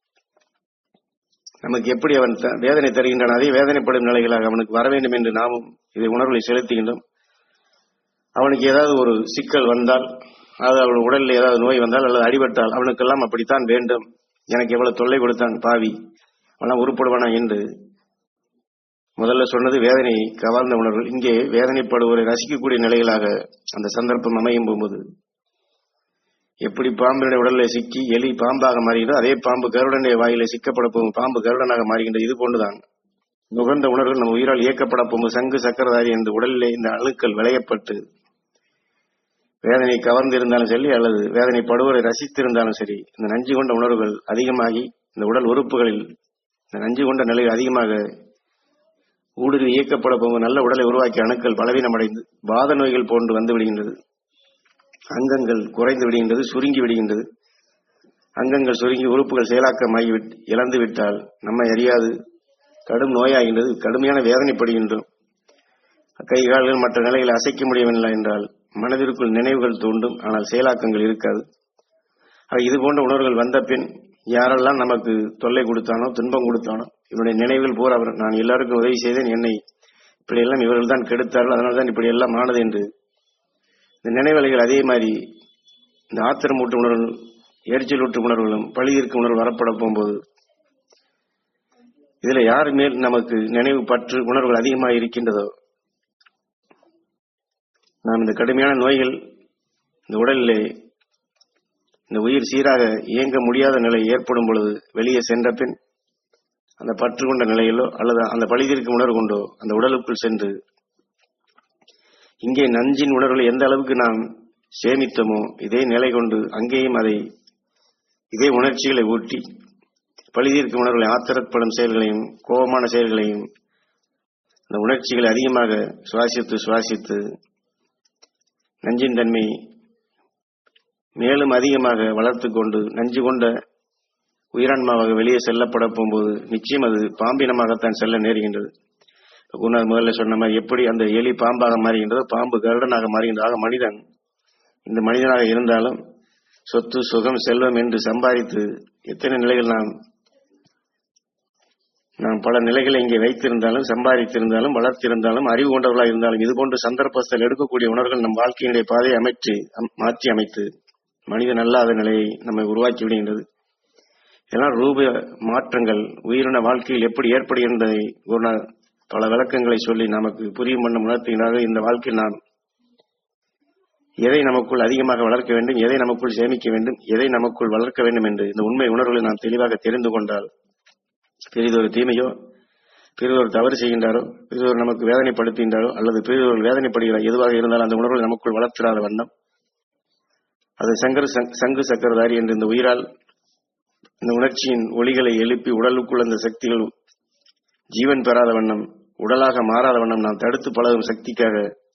நமக்கு எப்படி அவன் த- வேதனை தருகின்றான் அதே வேதனைப்படும் நிலைகளாக அவனுக்கு வர வேண்டும் என்று நாமும் இதை உணர்வுகளை செலுத்துகின்றோம் அவனுக்கு ஏதாவது ஒரு சிக்கல் வந்தால் அது அவன் உடலில் ஏதாவது நோய் வந்தால் அல்லது அடிபட்டால் அவனுக்கெல்லாம் அப்படித்தான் வேண்டும் எனக்கு எவ்வளவு தொல்லை கொடுத்தான் பாவி அவன் உருப்படுவானா என்று முதல்ல சொன்னது வேதனை கவர்ந்த உணர்வு இங்கே வேதனைப்படுவதை ரசிக்கக்கூடிய நிலைகளாக அந்த சந்தர்ப்பம் அமையும் போகும்போது எப்படி பாம்பினுடைய உடலில் சிக்கி எலி பாம்பாக மாறுகிறதோ அதே பாம்பு கருடனுடைய வாயிலே சிக்கப்பட போகும் பாம்பு கருடனாக மாறுகின்றது இது போன்றுதான் நுகர்ந்த உணர்வு நம்ம உயிரால் இயக்கப்பட போகும் சங்கு சக்கரதாரி என்ற உடலிலே இந்த அணுக்கள் விளையப்பட்டு வேதனை கவர்ந்திருந்தாலும் சரி அல்லது வேதனைப்படுவதை ரசித்திருந்தாலும் சரி இந்த நஞ்சு கொண்ட உணர்வுகள் அதிகமாகி இந்த உடல் உறுப்புகளில் இந்த நஞ்சு கொண்ட நிலை அதிகமாக ஊடுருவி இயக்கப்பட போகும் நல்ல உடலை உருவாக்கிய அணுக்கள் பலவீனமடைந்து வாத நோய்கள் போன்று வந்து விடுகின்றது அங்கங்கள் குறைந்து விடுகின்றது சுருங்கி விடுகின்றது அங்கங்கள் சுருங்கி உறுப்புகள் செயலாக்கமாகி விட் இழந்து விட்டால் நம்மை அறியாது கடும் நோயாகின்றது கடுமையான வேதனைப்படுகின்றோம் கை கால்கள் மற்ற நிலைகளை அசைக்க முடியவில்லை என்றால் மனதிற்குள் நினைவுகள் தூண்டும் ஆனால் செயலாக்கங்கள் இருக்காது ஆக இது போன்ற உணர்வுகள் வந்த பின் யாரெல்லாம் நமக்கு தொல்லை கொடுத்தானோ துன்பம் கொடுத்தானோ இவனுடைய நினைவுகள் பூரா அவர் நான் எல்லாருக்கும் உதவி செய்தேன் என்னை இப்படியெல்லாம் இவர்கள் தான் கெடுத்தார்கள் அதனால தான் இப்படி எல்லாம் ஆனது என்று இந்த நினைவலைகள் அதே மாதிரி இந்த ஆத்திரமூட்டு உணர்வு எரிச்சலூட்டு உணர்வுகளும் பழிதீர்க்கும் உணர்வு வரப்பட போகும்போது இதுல யார் மேல் நமக்கு நினைவு பற்று உணர்வுகள் அதிகமாக இருக்கின்றதோ நாம் இந்த கடுமையான நோய்கள் இந்த உடலிலே இந்த உயிர் சீராக இயங்க முடியாத நிலை ஏற்படும் பொழுது வெளியே சென்ற பின் அந்த பற்று கொண்ட நிலையிலோ அல்லது அந்த பழிதீர்க்கும் உணர்வு கொண்டோ அந்த உடலுக்குள் சென்று இங்கே நஞ்சின் உணர்வுகளை எந்த அளவுக்கு நாம் சேமித்தோமோ இதே நிலை கொண்டு அங்கேயும் அதை இதே உணர்ச்சிகளை ஊட்டி பழிதீர்க்கும் உணர்வுகளை ஆத்திரப்படும் செயல்களையும் கோபமான செயல்களையும் அந்த உணர்ச்சிகளை அதிகமாக சுவாசித்து சுவாசித்து நஞ்சின் தன்மை மேலும் அதிகமாக வளர்த்து கொண்டு நஞ்சு கொண்ட உயிரான்மாவாக வெளியே செல்லப்பட போகும்போது நிச்சயம் அது பாம்பினமாகத்தான் செல்ல நேருகின்றது குருநாத் முதல்ல சொன்ன மாதிரி எப்படி அந்த எலி பாம்பாக மாறுகின்றதோ பாம்பு கருடனாக மாறுகின்றது ஆக மனிதன் இந்த மனிதனாக இருந்தாலும் சொத்து சுகம் செல்வம் என்று சம்பாதித்து எத்தனை நிலைகள் நாம் நாம் பல நிலைகளை இங்கே வைத்திருந்தாலும் சம்பாதித்திருந்தாலும் வளர்த்திருந்தாலும் அறிவு கொண்டவர்களாக இருந்தாலும் இது போன்ற சந்தர்ப்பத்தில் எடுக்கக்கூடிய உணர்வுகள் நம் வாழ்க்கையினுடைய பாதையை அமைத்து அம்- மாற்றி அமைத்து மனிதன் அல்லாத நிலையை நம்மை உருவாக்கி விடுகின்றது இதெல்லாம் ரூப மாற்றங்கள் உயிரின வாழ்க்கையில் எப்படி ஏற்படுகின்றதை குருநாத் பல விளக்கங்களை சொல்லி நமக்கு புரியும் பண்ண உணர்த்துகிறார்கள் இந்த வாழ்க்கையில் நாம் எதை நமக்குள் அதிகமாக வளர்க்க வேண்டும் எதை நமக்குள் சேமிக்க வேண்டும் எதை நமக்குள் வளர்க்க வேண்டும் என்று இந்த உண்மை உணர்வுகளை நாம் தெளிவாக தெரிந்து கொண்டால் பெரிதொரு தீமையோ பெரிதொரு தவறு செய்கின்றாரோ பெரிதொரு நமக்கு வேதனைப்படுத்துகின்றாரோ அல்லது பெரிதொரு வேதனைப்படுகிறார் எதுவாக இருந்தாலும் அந்த உணர்வுகளை நமக்குள் வளர்த்திராத வண்ணம் அது சங்கர் சங்- சங்கு சக்கரதாரி என்ற இந்த உயிரால் இந்த உணர்ச்சியின் ஒளிகளை எழுப்பி உடலுக்குள் அந்த சக்திகள் ஜீவன் பெறாத வண்ணம் உடலாக மாறாத வண்ணம் நாம் தடுத்து பழகும் சக்திக்காக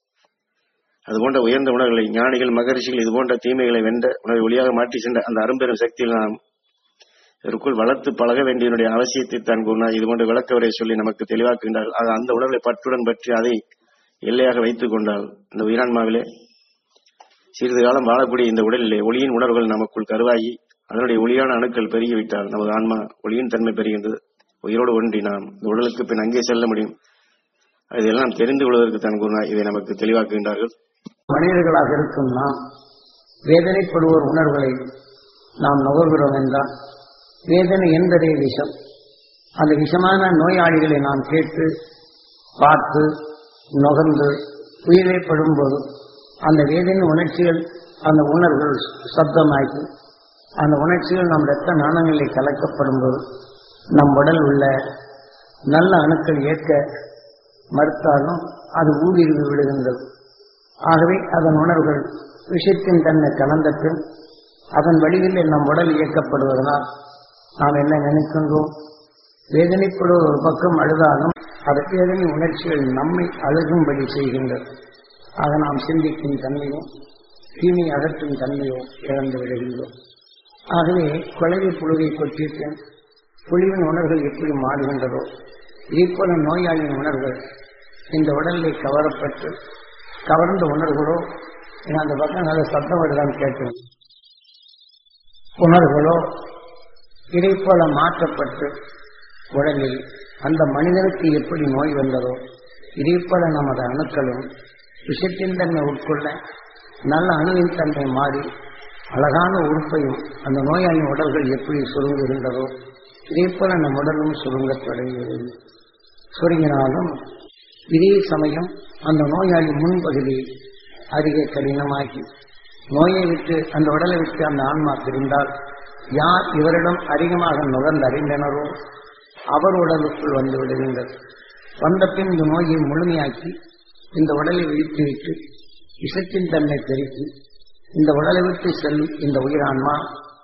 அது போன்ற உயர்ந்த உணர்வுகளை ஞானிகள் மகரிஷிகள் இது போன்ற தீமைகளை வென்ற உணர்வை ஒளியாக மாற்றி சென்ற அந்த அரும்பெரும் சக்தியில் நாம் இதற்குள் வளர்த்து பழக வேண்டியதனுடைய அவசியத்தை தான் கூறினார் இது போன்ற விளக்கவரை சொல்லி நமக்கு தெளிவாக்குகின்றார்கள் ஆக அந்த உணர்வை பற்றுடன் பற்றி அதை எல்லையாக வைத்துக் கொண்டால் இந்த உயிரான்மாவிலே சிறிது காலம் வாழக்கூடிய இந்த உடலிலே ஒளியின் உணர்வுகள் நமக்குள் கருவாகி அதனுடைய ஒளியான அணுக்கள் பெருகிவிட்டால் நமது ஆன்மா ஒளியின் தன்மை பெறுகின்றது உயிரோடு ஒன்றி நாம் இந்த உடலுக்கு பின் அங்கே செல்ல முடியும் இதெல்லாம் தெரிந்து கொள்வதற்கு தான் கூறினார் இதை நமக்கு தெளிவாக்குகின்றார்கள்
மனிதர்களாக இருக்கும் நாம் வேதனைப்படுவோர் உணர்வுகளை நாம் நுகர்கிறோம் என்றால் வேதனை என்பதே விஷம் அந்த விஷமான நோயாளிகளை நாம் கேட்டு பார்த்து நுகர்ந்து உயிரை படும்போது அந்த வேதனை உணர்ச்சிகள் அந்த உணர்வுகள் சப்தமாகி அந்த உணர்ச்சிகள் நம் இரத்த நாணங்களில் கலக்கப்படும் போது நம் உடல் உள்ள நல்ல அணுக்கள் ஏற்க மறுத்தாலும் அது ஊடுருவி விடுகின்றது ஆகவே அதன் உணர்வுகள் விஷத்தின் தன்மை கலந்த பின் அதன் வழியில் நம் உடல் இயக்கப்படுவதனால் நாம் என்ன நினைக்கின்றோம் வேதனைப்படும் ஒரு பக்கம் அழுதாலும் அது வேதனை உணர்ச்சிகள் நம்மை அழுகும்படி செய்கின்றது ஆக நாம் சிந்திக்கும் தன்மையும் தீமை அகற்றும் தன்மையும் இழந்து விடுகின்றோம் ஆகவே குழவி புழுவை கொட்டிட்டு புலிவின் உணர்வுகள் எப்படி மாறுகின்றதோ இதேபோல நோயாளியின் உணர்வுகள் இந்த உடலில் கவரப்பட்டு கவர்ந்த உணர்வுகளோ ஏன்னா அந்த பக்கம் நல்ல சத்தம் வருதான் கேட்கும் உணர்வுகளோ இதை போல மாற்றப்பட்டு உடலில் அந்த மனிதனுக்கு எப்படி நோய் வந்ததோ இதே போல நமது அணுக்களும் விஷத்தின் தன்மை உட்கொள்ள நல்ல அணுவின் தன்மை மாறி அழகான உறுப்பையும் அந்த நோயாளியின் உடல்கள் எப்படி சுருங்குகின்றதோ இதே போல நம் உடலும் சுருங்கத் தொடங்குகிறது சுருங்கினாலும் இதே சமயம் அந்த நோயாளி முன்பகுதி அதிக கடினமாகி நோயை விட்டு அந்த உடலை விட்டு அந்த ஆன்மா பிரிந்தால் யார் இவரிடம் அதிகமாக நுகர்ந்து அறிந்தனரோ அவர் உடலுக்குள் வந்து விடுகின்றது வந்த பின் இந்த நோயை முழுமையாக்கி இந்த உடலை விழித்துவிட்டு விஷத்தின் தன்மை பெருக்கி இந்த உடலை விட்டு செல்லும் இந்த உயிரான்மா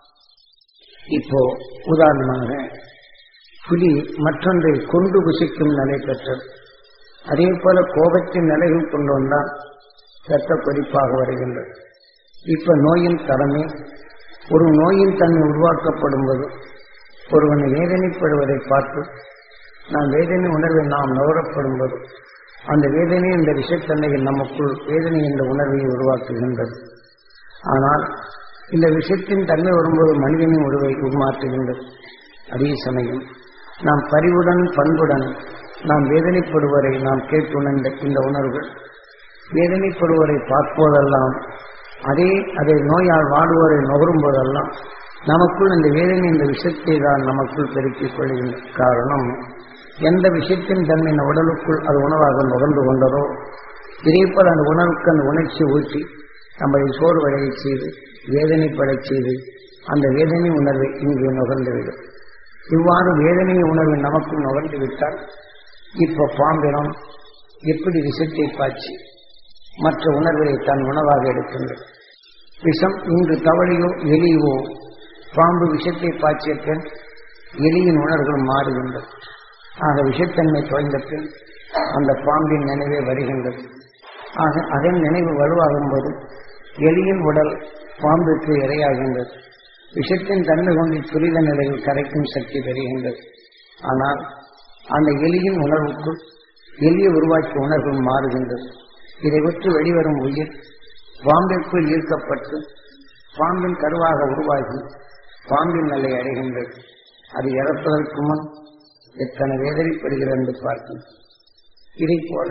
இப்போ உதாரணமாக புலி மற்றொன்றை கொண்டு புசிக்கும் நிலை பெற்றது அதே போல கோபத்தின் நிலைகள் கொண்டு வந்தால் இரத்த கொதிப்பாக வருகின்றது இப்ப நோயின் தரமே ஒரு நோயின் தன்மை உருவாக்கப்படும் போது ஒருவன் வேதனைப்படுவதை பார்த்து நாம் வேதனை உணர்வை நாம் நுகரப்படும் போது அந்த வேதனை என்ற விஷத்தன்மையில் நமக்குள் வேதனை என்ற உணர்வை உருவாக்குகின்றது ஆனால் இந்த விஷத்தின் தன்மை வரும்போது மனிதனின் உருவை உருமாற்றுகின்றது அதே சமயம் நாம் பரிவுடன் பண்புடன் நாம் வேதனைப்படுவரை நாம் கேட்டுணர்ந்த இந்த உணர்வுகள் வேதனைப்படுவரை பார்ப்போதெல்லாம் அதே அதை நோயால் வாடுவோரை நுகரும் போதெல்லாம் நமக்குள் இந்த வேதனை இந்த விஷத்தை தான் நமக்குள் பெருக்கிக் கொள்கின்ற காரணம் எந்த விஷயத்தின் தன்மை இந்த உடலுக்குள் அது உணவாக நுகர்ந்து கொண்டதோ இதேபோல் அந்த உணவுக்கு அந்த உணர்ச்சி ஊற்றி நம்மை சோர்வடைய செய்து வேதனைப்படச் செய்து அந்த வேதனை உணர்வை இங்கே நுகர்ந்துவிடும் இவ்வாறு வேதனை உணர்வு நமக்குள் நுகர்ந்து விட்டால் இப்போ பாம்பினம் எப்படி விஷத்தை பாய்ச்சி மற்ற உணர்வுகளை தன் உணவாக எடுக்கின்றது விஷம் இன்று தவளையோ எலியோ பாம்பு விஷத்தை பாய்ச்சிய பின் எலியின் உணர்வுகள் மாறுகின்றது ஆக விஷத்தன்மை தொலைந்த பின் அந்த பாம்பின் நினைவே வருகின்றது ஆக அதன் நினைவு வலுவாகும் போது எலியின் உடல் பாம்புக்கு இரையாகின்றது விஷத்தின் தன்மை கொண்டு துரித நிலையில் கரைக்கும் சக்தி பெறுகின்றது ஆனால் அந்த எலியின் உணர்வுக்குள் எலிய உருவாக்கிய உணர்வு மாறுகின்றது இதை விட்டு வெளிவரும் உயிர் பாம்பிற்குள் ஈர்க்கப்பட்டு பாம்பின் கருவாக உருவாகி பாம்பின் நிலை அடைகின்றது அது இறப்பதற்கு முன் எத்தனை வேதனைப்படுகிறது என்று பார்க்கும் இதை போல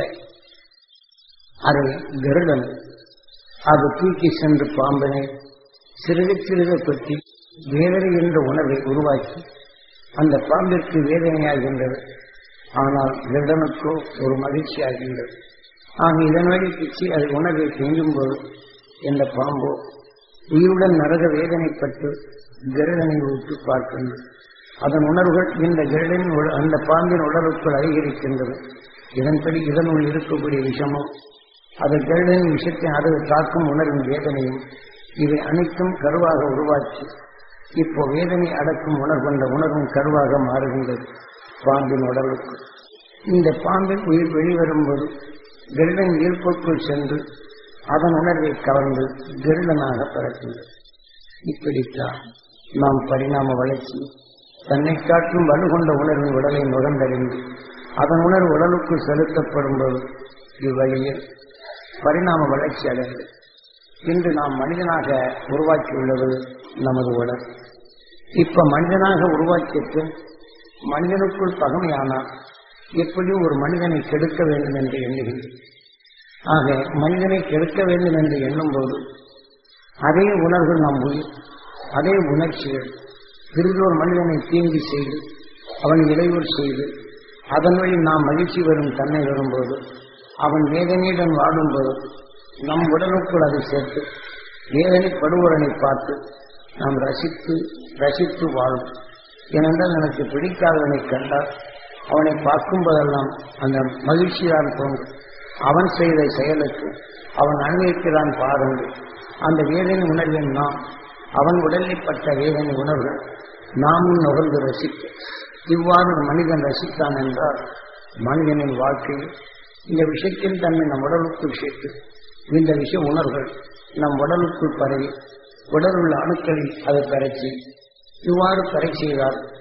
அது கருடன் அது தூக்கி சென்று பாம்பினை சிறுக சிறுக பற்றி வேதனை என்ற உணர்வை உருவாக்கி அந்த பாம்பிற்கு வேதனையாகின்றது ஆனால் கருடனுக்கோ ஒரு மகிழ்ச்சி ஆகின்றது ஆக இதன் வழி பிச்சு அது உணர்வை செய்யும் போது இந்த பாம்போ உயிருடன் நரக வேதனைப்பட்டு கருடனை விட்டு பார்க்கின்றது அதன் உணர்வுகள் இந்த கருடனின் உட- அந்த பாம்பின் உடலுக்குள் அதிகரிக்கின்றது இதன்படி இதனுள் இருக்கக்கூடிய விஷமும் அது கருடனின் விஷத்தை அது தாக்கும் உணர்வின் வேதனையும் இவை அனைத்தும் கருவாக உருவாக்கி இப்போ வேதனை அடக்கும் உணர்வு அந்த உணர்வும் கருவாக மாறுகின்றது பாம்பின் உடலுக்கு இந்த பாம்பின் உயிர் வெளிவரும்போது கருடன் ஈர்ப்புக்குள் சென்று அதன் உணர்வை கவர்ந்து கருடனாக பிறக்கின்றது இப்படித்தான் நாம் பரிணாம வளர்ச்சி தன்னை காட்டும் வலுகொண்ட உணர்வின் உடலை நுகர்ந்தறிந்து அதன் உணர்வு உடலுக்குள் செலுத்தப்படும் போது இவ்வழியில் பரிணாம வளர்ச்சி அடைந்து இன்று நாம் மனிதனாக உருவாக்கியுள்ளது நமது உடல் இப்ப மனிதனாக உருவாக்கிய பின் மனிதனுக்குள் பகமையானால் எப்படி ஒரு மனிதனை கெடுக்க வேண்டும் என்று எண்ணுகின்றேன் ஆக மனிதனை கெடுக்க வேண்டும் என்று எண்ணும்போது அதே உணர்வு நம் உயிர் அதே உணர்ச்சிகள் பிறந்தோர் மனிதனை தீங்கி செய்து அவன் இடையூறு செய்து அதன் வழி நாம் மகிழ்ச்சி வரும் தன்மை வரும்போது அவன் வேதனையுடன் வாடும்போது நம் உடலுக்குள் அதை சேர்த்து வேதனைப்படுவோரனை பார்த்து நாம் ரசித்து ரசித்து வாழும் ஏனென்றால் எனக்கு பிடிக்காதவனை கண்டால் அவனை பார்க்கும் போதெல்லாம் அந்த மகிழ்ச்சிதான் தோன்றும் அவன் செய்த செயலுக்கு அவன் அனுபவிக்கிறான் பாருங்கள் அந்த வேதனை உணர்வின் நாம் அவன் உடலில் பட்ட வேதனை உணர்வுகள் நாமும் நுகர்ந்து ரசிக்க இவ்வாறு ஒரு மனிதன் ரசித்தான் என்றால் மனிதனின் வாழ்க்கையில் இந்த விஷயத்தின் தன்மை நம் உடலுக்குள் சேர்த்து இந்த விஷ உணர்வுகள் நம் உடலுக்குள் பரவி உடலுள்ள அணுக்களில் அதை பெறச்சி இவ்வாறு பெறச் செய்தால்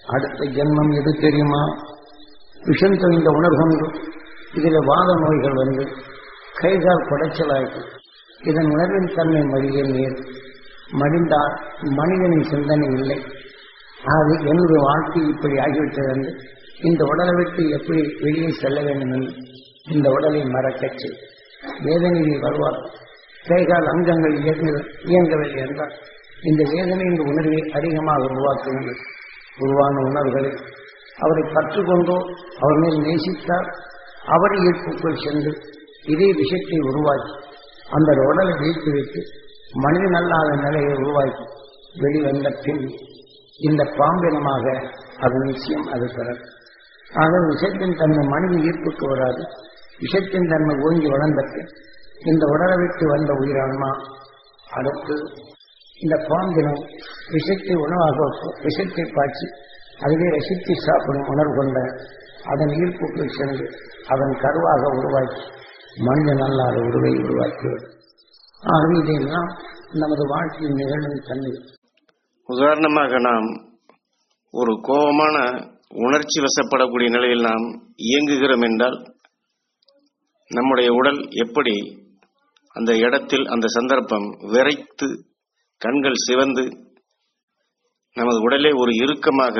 அடுத்த ஜென்மம் எது தெரியுமா விஷம் தொய்ந்த உணர்கொண்டு இதில் வாத நோய்கள் வந்து கைகால் குடைச்சலாகி இதன் உணர்வின் தன்மை மடிய நீர் மடிந்தால் மனிதனின் சிந்தனை இல்லை அது எனது வாழ்க்கை இப்படி ஆகிவிட்டது என்று இந்த உடலை விட்டு எப்படி வெளியே செல்ல வேண்டும் என்று இந்த உடலை மறக்கச் செய் வேதனையில் வருவார் கைகால் அங்கங்கள் இயங்க இயங்கவில்லை என்றால் இந்த வேதனை இந்த உணர்வை அதிகமாக உருவாக்குகிறது உருவான உணர்வுகளை அவரை கற்றுக்கொண்டோ அவர் மேல் நேசித்தார் அவர் ஈர்ப்புக்குள் சென்று இதே விஷயத்தை உருவாக்கி அந்த உடலை வைத்து வைத்து மனிதன் அல்லாத நிலையை உருவாக்கி வெளிவந்த பின் இந்த பாம்பினமாக அது நிச்சயம் அது பெறும் ஆக விஷத்தின் தன்மை மனித ஈர்ப்புக்கு வராது விஷத்தின் தன்மை ஓங்கி வளர்ந்த பின் இந்த உடலை விட்டு வந்த உயிரான்மா அடுத்து இந்த பாம்பினம் விஷத்தை உணவாக வைக்கும். விஷத்தை பாய்ச்சி அதுவே ரசித்து சாப்பிடும் உணர்வு கொண்ட அதன் ஈர்ப்புக்குள் சென்று அதன் கருவாக உருவாக்கி மனிதன் அல்லாத உருவை உருவாக்கிவிடும் ஆகவே இதையெல்லாம் நமது வாழ்க்கையில் நிகழும் தன்மை
உதாரணமாக நாம் ஒரு கோபமான உணர்ச்சி வசப்படக்கூடிய நிலையில் நாம் இயங்குகிறோம் என்றால் நம்முடைய உடல் எப்படி அந்த இடத்தில் அந்த சந்தர்ப்பம் விரைத்து கண்கள் சிவந்து நமது உடலே ஒரு இறுக்கமாக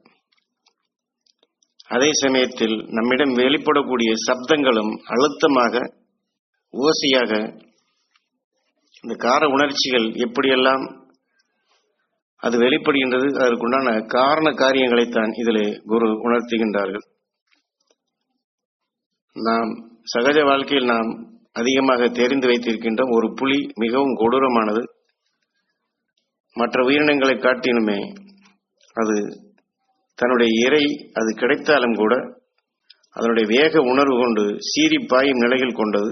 அதே சமயத்தில் நம்மிடம் வெளிப்படக்கூடிய சப்தங்களும் அழுத்தமாக ஓசையாக இந்த கார உணர்ச்சிகள் எப்படியெல்லாம் அது வெளிப்படுகின்றது அதற்குண்டான காரண காரியங்களைத்தான் இதிலே குரு உணர்த்துகின்றார்கள் நாம் சகஜ வாழ்க்கையில் நாம் அதிகமாக தெரிந்து வைத்திருக்கின்றோம் ஒரு புலி மிகவும் கொடூரமானது மற்ற உயிரினங்களை காட்டினுமே அது தன்னுடைய இறை அது கிடைத்தாலும் கூட அதனுடைய வேக உணர்வு கொண்டு சீறி பாயும் நிலையில் கொண்டது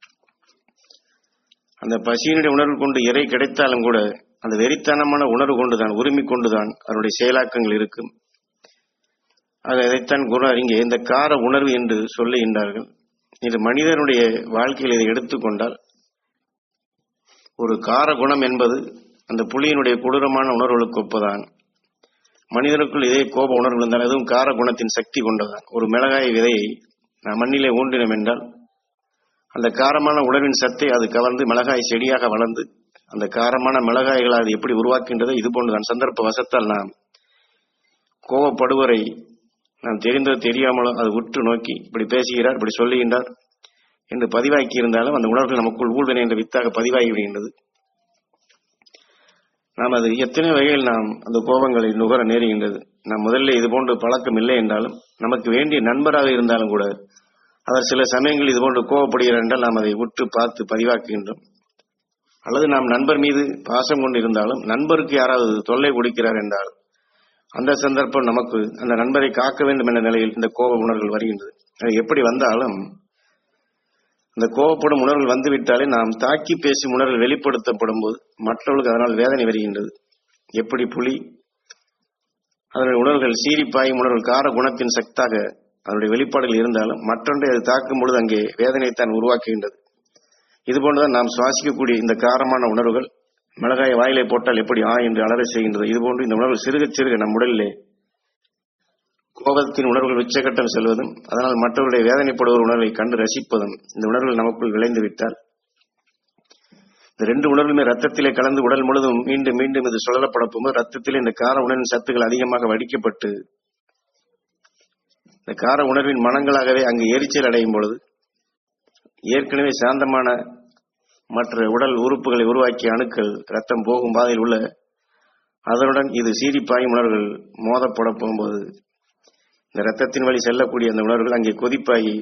அந்த பசியினுடைய உணர்வு கொண்டு இறை கிடைத்தாலும் கூட அந்த வெறித்தனமான உணர்வு கொண்டுதான் உரிமை கொண்டுதான் அதனுடைய செயலாக்கங்கள் இருக்கும் ஆக இதைத்தான் குரு அறிஞ இந்த கார உணர்வு என்று சொல்லுகின்றார்கள் இது மனிதனுடைய வாழ்க்கையில் இதை எடுத்துக்கொண்டால் ஒரு கார குணம் என்பது அந்த புலியினுடைய கொடூரமான உணர்வுகளுக்கு ஒப்பதான் மனிதனுக்குள் இதே கோப உணர்வு இருந்தால் அதுவும் கார குணத்தின் சக்தி கொண்டதான் ஒரு மிளகாய் விதையை நாம் மண்ணிலே ஊண்டினோம் என்றால் அந்த காரமான உணர்வின் சத்தை அது கவர்ந்து மிளகாய் செடியாக வளர்ந்து அந்த காரமான மிளகாய்களை அது எப்படி உருவாக்கின்றதோ இது போன்றுதான் சந்தர்ப்ப வசத்தால் நாம் கோபப்படுவரை நாம் தெரிந்தோ தெரியாமலோ அது உற்று நோக்கி இப்படி பேசுகிறார் இப்படி சொல்லுகின்றார் என்று பதிவாக்கி இருந்தாலும் அந்த உணர்வுகள் நமக்குள் ஊழ்வினை என்ற வித்தாக பதிவாகி விடுகின்றது நாம் அது எத்தனை வகையில் நாம் அந்த கோபங்களை நுகர நேருகின்றது நாம் முதல்ல இது போன்ற பழக்கம் இல்லை என்றாலும் நமக்கு வேண்டிய நண்பராக இருந்தாலும் கூட அவர் சில சமயங்கள் இது போன்று கோபப்படுகிறார் என்றால் நாம் அதை உற்று பார்த்து பதிவாக்குகின்றோம் அல்லது நாம் நண்பர் மீது பாசம் கொண்டு இருந்தாலும் நண்பருக்கு யாராவது தொல்லை கொடுக்கிறார் என்றால் அந்த சந்தர்ப்பம் நமக்கு அந்த நண்பரை காக்க வேண்டும் என்ற நிலையில் இந்த கோப உணர்வுகள் வருகின்றது அது எப்படி வந்தாலும் அந்த கோபப்படும் உணர்வுகள் வந்துவிட்டாலே நாம் தாக்கி பேசும் உணர்வுகள் வெளிப்படுத்தப்படும் போது மற்றவர்களுக்கு அதனால் வேதனை வருகின்றது எப்படி புலி அதனுடைய உணர்வுகள் சீரிப்பாயும் உணர்வுகள் கார குணத்தின் சக்தாக அதனுடைய வெளிப்பாடுகள் இருந்தாலும் மற்றொன்றை அது தாக்கும் பொழுது அங்கே வேதனைத்தான் உருவாக்குகின்றது இது போன்றுதான் நாம் சுவாசிக்கக்கூடிய இந்த காரமான உணர்வுகள் மிளகாயை வாயிலை போட்டால் எப்படி ஆ என்று அலற செய்கின்றது இதுபோன்று இந்த உணர்வு சிறுக சிறுக நம் உடலிலே கோபத்தின் உணர்வுகள் உச்சகட்டம் செல்வதும் அதனால் மற்றவருடைய வேதனைப்படுவர் உணர்வை கண்டு ரசிப்பதும் இந்த உணர்வுகள் நமக்குள் விளைந்து விட்டால் இந்த ரெண்டு உணர்வுமே ரத்தத்திலே கலந்து உடல் முழுதும் மீண்டும் மீண்டும் இது சுழலப்படப்பும் ரத்தத்திலே இந்த கார உணர்வின் சத்துக்கள் அதிகமாக வடிக்கப்பட்டு இந்த கார உணர்வின் மனங்களாகவே அங்கு எரிச்சல் அடையும் பொழுது ஏற்கனவே சாந்தமான மற்ற உடல் உறுப்புகளை உருவாக்கிய அணுக்கள் ரத்தம் போகும் பாதையில் உள்ள அதனுடன் இது சீரிப்பாயும் உணர்வுகள் மோதப்பட போகும்போது இந்த ரத்தத்தின் வழி செல்லக்கூடிய அந்த உணர்வுகள் அங்கே கொதிப்பாகி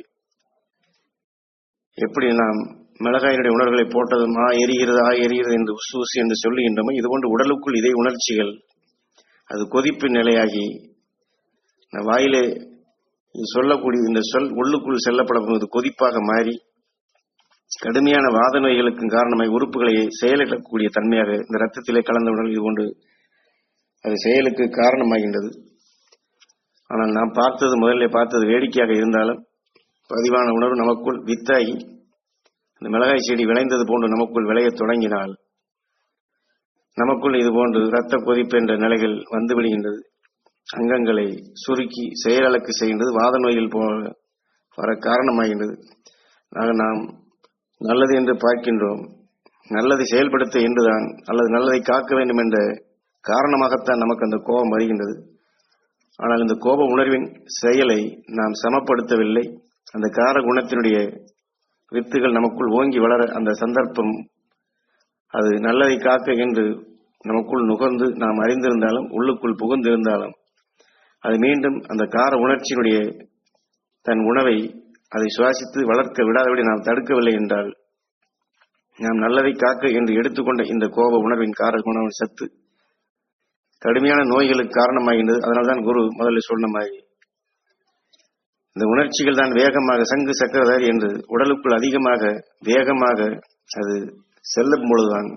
எப்படி நாம் மிளகாயினுடைய உணர்வுகளை போட்டதும் ஆ எரிகிறது ஆ எரிகிறது என்று உசு உசு என்று சொல்லுகின்றோமோ இதுபோன்று உடலுக்குள் இதே உணர்ச்சிகள் அது கொதிப்பு நிலையாகி இந்த வாயிலே இது சொல்லக்கூடிய இந்த சொல் உள்ளுக்குள் செல்லப்படும் இது கொதிப்பாக மாறி கடுமையான வாத நோய்களுக்கு காரணமாய் உறுப்புகளை செயலிழக்கக்கூடிய தன்மையாக இந்த ரத்தத்திலே கலந்த உடல் இது கொண்டு அது செயலுக்கு காரணமாகின்றது ஆனால் நாம் பார்த்தது முதல்ல பார்த்தது வேடிக்கையாக இருந்தாலும் பதிவான உணர்வு நமக்குள் வித்தாகி அந்த மிளகாய் செடி விளைந்தது போன்று நமக்குள் விளையத் தொடங்கினால் நமக்குள் இது போன்று இரத்த கொதிப்பு என்ற நிலைகள் வந்து விடுகின்றது அங்கங்களை சுருக்கி செயலக்கு செய்கின்றது வாத நோய்கள் போ வர காரணமாகின்றது ஆக நாம் நல்லது என்று பார்க்கின்றோம் நல்லதை செயல்படுத்த என்றுதான் அல்லது நல்லதை காக்க வேண்டும் என்ற காரணமாகத்தான் நமக்கு அந்த கோபம் வருகின்றது ஆனால் இந்த கோப உணர்வின் செயலை நாம் சமப்படுத்தவில்லை அந்த கார குணத்தினுடைய வித்துகள் நமக்குள் ஓங்கி வளர அந்த சந்தர்ப்பம் அது நல்லதை காக்க என்று நமக்குள் நுகர்ந்து நாம் அறிந்திருந்தாலும் உள்ளுக்குள் புகுந்திருந்தாலும் அது மீண்டும் அந்த கார உணர்ச்சியினுடைய தன் உணவை அதை சுவாசித்து வளர்க்க விடாதபடி நாம் தடுக்கவில்லை என்றால் நாம் நல்லதை காக்க என்று எடுத்துக்கொண்ட இந்த கோப உணர்வின் கார குணம் சத்து கடுமையான நோய்களுக்கு காரணமாகின்றது அதனால்தான் குரு முதல்ல சொன்ன மாதிரி இந்த உணர்ச்சிகள் தான் வேகமாக சங்கு சக்கரதாரி என்று உடலுக்குள் அதிகமாக வேகமாக அது செல்லும் பொழுதுதான்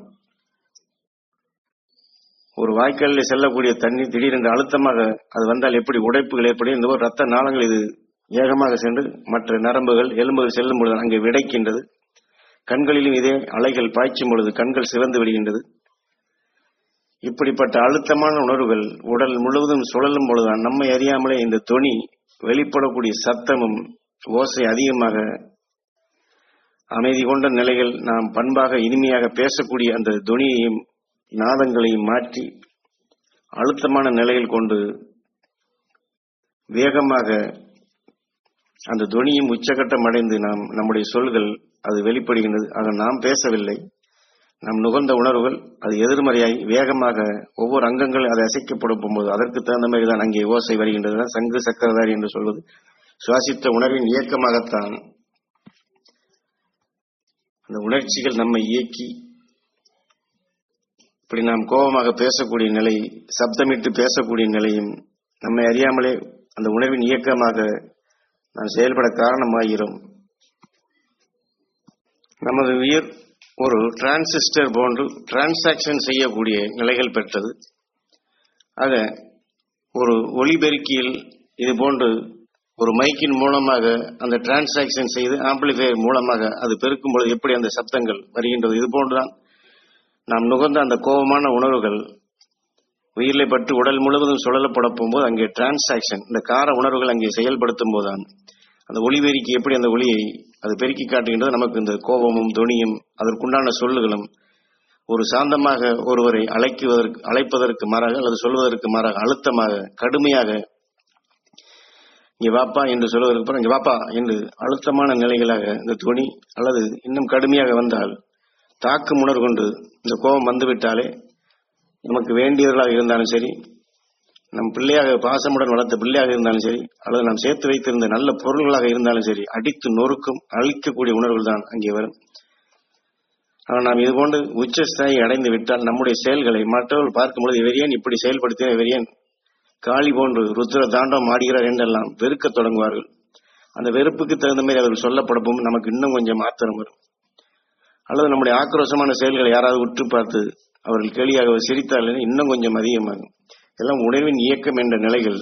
ஒரு வாய்க்காலில் செல்லக்கூடிய தண்ணி திடீரென்று அழுத்தமாக அது வந்தால் எப்படி உடைப்புகள் ஏற்படும் இந்த ஒரு ரத்த நாளங்கள் இது வேகமாக சென்று மற்ற நரம்புகள் எலும்புகள் செல்லும் பொழுது அங்கே விடைக்கின்றது கண்களிலும் இதே அலைகள் பாய்ச்சும் பொழுது கண்கள் சிவந்து விடுகின்றது இப்படிப்பட்ட அழுத்தமான உணர்வுகள் உடல் முழுவதும் சுழலும் பொழுதுதான் நம்மை அறியாமலே இந்த தொனி வெளிப்படக்கூடிய சத்தமும் ஓசை அதிகமாக அமைதி கொண்ட நிலைகள் நாம் பண்பாக இனிமையாக பேசக்கூடிய அந்த துணியையும் நாதங்களையும் மாற்றி அழுத்தமான நிலையில் கொண்டு வேகமாக அந்த துணியும் உச்சகட்டம் அடைந்து நாம் நம்முடைய சொல்கள் அது வெளிப்படுகின்றது ஆக நாம் பேசவில்லை நம் நுகர்ந்த உணர்வுகள் அது எதிர்மறையாய் வேகமாக ஒவ்வொரு அங்கங்கள் அது அசைக்கப்படும் போது அதற்கு தகுந்த மாதிரி தான் அங்கே ஓசை வருகின்றது சங்கு சக்கரதாரி என்று சொல்வது சுவாசித்த உணர்வின் இயக்கமாகத்தான் அந்த உணர்ச்சிகள் நம்மை இயக்கி இப்படி நாம் கோபமாக பேசக்கூடிய நிலை சப்தமிட்டு பேசக்கூடிய நிலையும் நம்மை அறியாமலே அந்த உணர்வின் இயக்கமாக நாம் செயல்பட காரணமாகிறோம் நமது உயிர் ஒரு டிரான்சிஸ்டர் போன்று டிரான்சாக்ஷன் செய்யக்கூடிய நிலைகள் பெற்றது ஆக ஒரு ஒளிபெருக்கியில் இது போன்று ஒரு மைக்கின் மூலமாக அந்த டிரான்சாக்ஷன் செய்து ஆம்பிளிஃபையர் மூலமாக அது பெருக்கும் பொழுது எப்படி அந்த சப்தங்கள் வருகின்றது இது போன்றுதான் நாம் நுகர்ந்த அந்த கோபமான உணர்வுகள் உயிரிலை பட்டு உடல் முழுவதும் சுழலப்பட போகும்போது அங்கே டிரான்சாக்ஷன் இந்த கார உணர்வுகள் அங்கே செயல்படுத்தும் போதுதான் அந்த ஒளிபெருக்கி எப்படி அந்த ஒளியை அது பெருக்கி காட்டுகின்றது நமக்கு இந்த கோபமும் துணியும் அதற்குண்டான சொல்லுகளும் ஒரு சாந்தமாக ஒருவரை அழைக்குவதற்கு அழைப்பதற்கு மாறாக அல்லது சொல்வதற்கு மாறாக அழுத்தமாக கடுமையாக இங்க வாப்பா என்று சொல்வதற்கு பிறகு இங்க வாப்பா என்று அழுத்தமான நிலைகளாக இந்த துணி அல்லது இன்னும் கடுமையாக வந்தால் தாக்கும் உணர்வு கொண்டு இந்த கோபம் வந்துவிட்டாலே நமக்கு வேண்டியவர்களாக இருந்தாலும் சரி நம் பிள்ளையாக பாசமுடன் வளர்த்த பிள்ளையாக இருந்தாலும் சரி அல்லது நாம் சேர்த்து வைத்திருந்த நல்ல பொருள்களாக இருந்தாலும் சரி அடித்து நொறுக்கும் அழிக்கக்கூடிய உணர்வுகள் தான் அங்கே வரும் ஆனால் நாம் இது போன்று உச்சஸ்தாயை அடைந்து விட்டால் நம்முடைய செயல்களை மற்றவர்கள் பார்க்கும்பொழுது இவரியன் இப்படி செயல்படுத்தின இவரியன் காளி போன்று ருத்ர தாண்டம் ஆடுகிறார் என்றெல்லாம் வெறுக்கத் தொடங்குவார்கள் அந்த வெறுப்புக்கு தகுந்த மாதிரி அவர்கள் சொல்லப்படவும் நமக்கு இன்னும் கொஞ்சம் ஆத்திரம் வரும் அல்லது நம்முடைய ஆக்ரோஷமான செயல்களை யாராவது உற்று பார்த்து அவர்கள் கேலியாக சிரித்தால் இன்னும் கொஞ்சம் அதிகமாகும் எல்லாம் உணர்வின் இயக்கம் என்ற நிலைகள்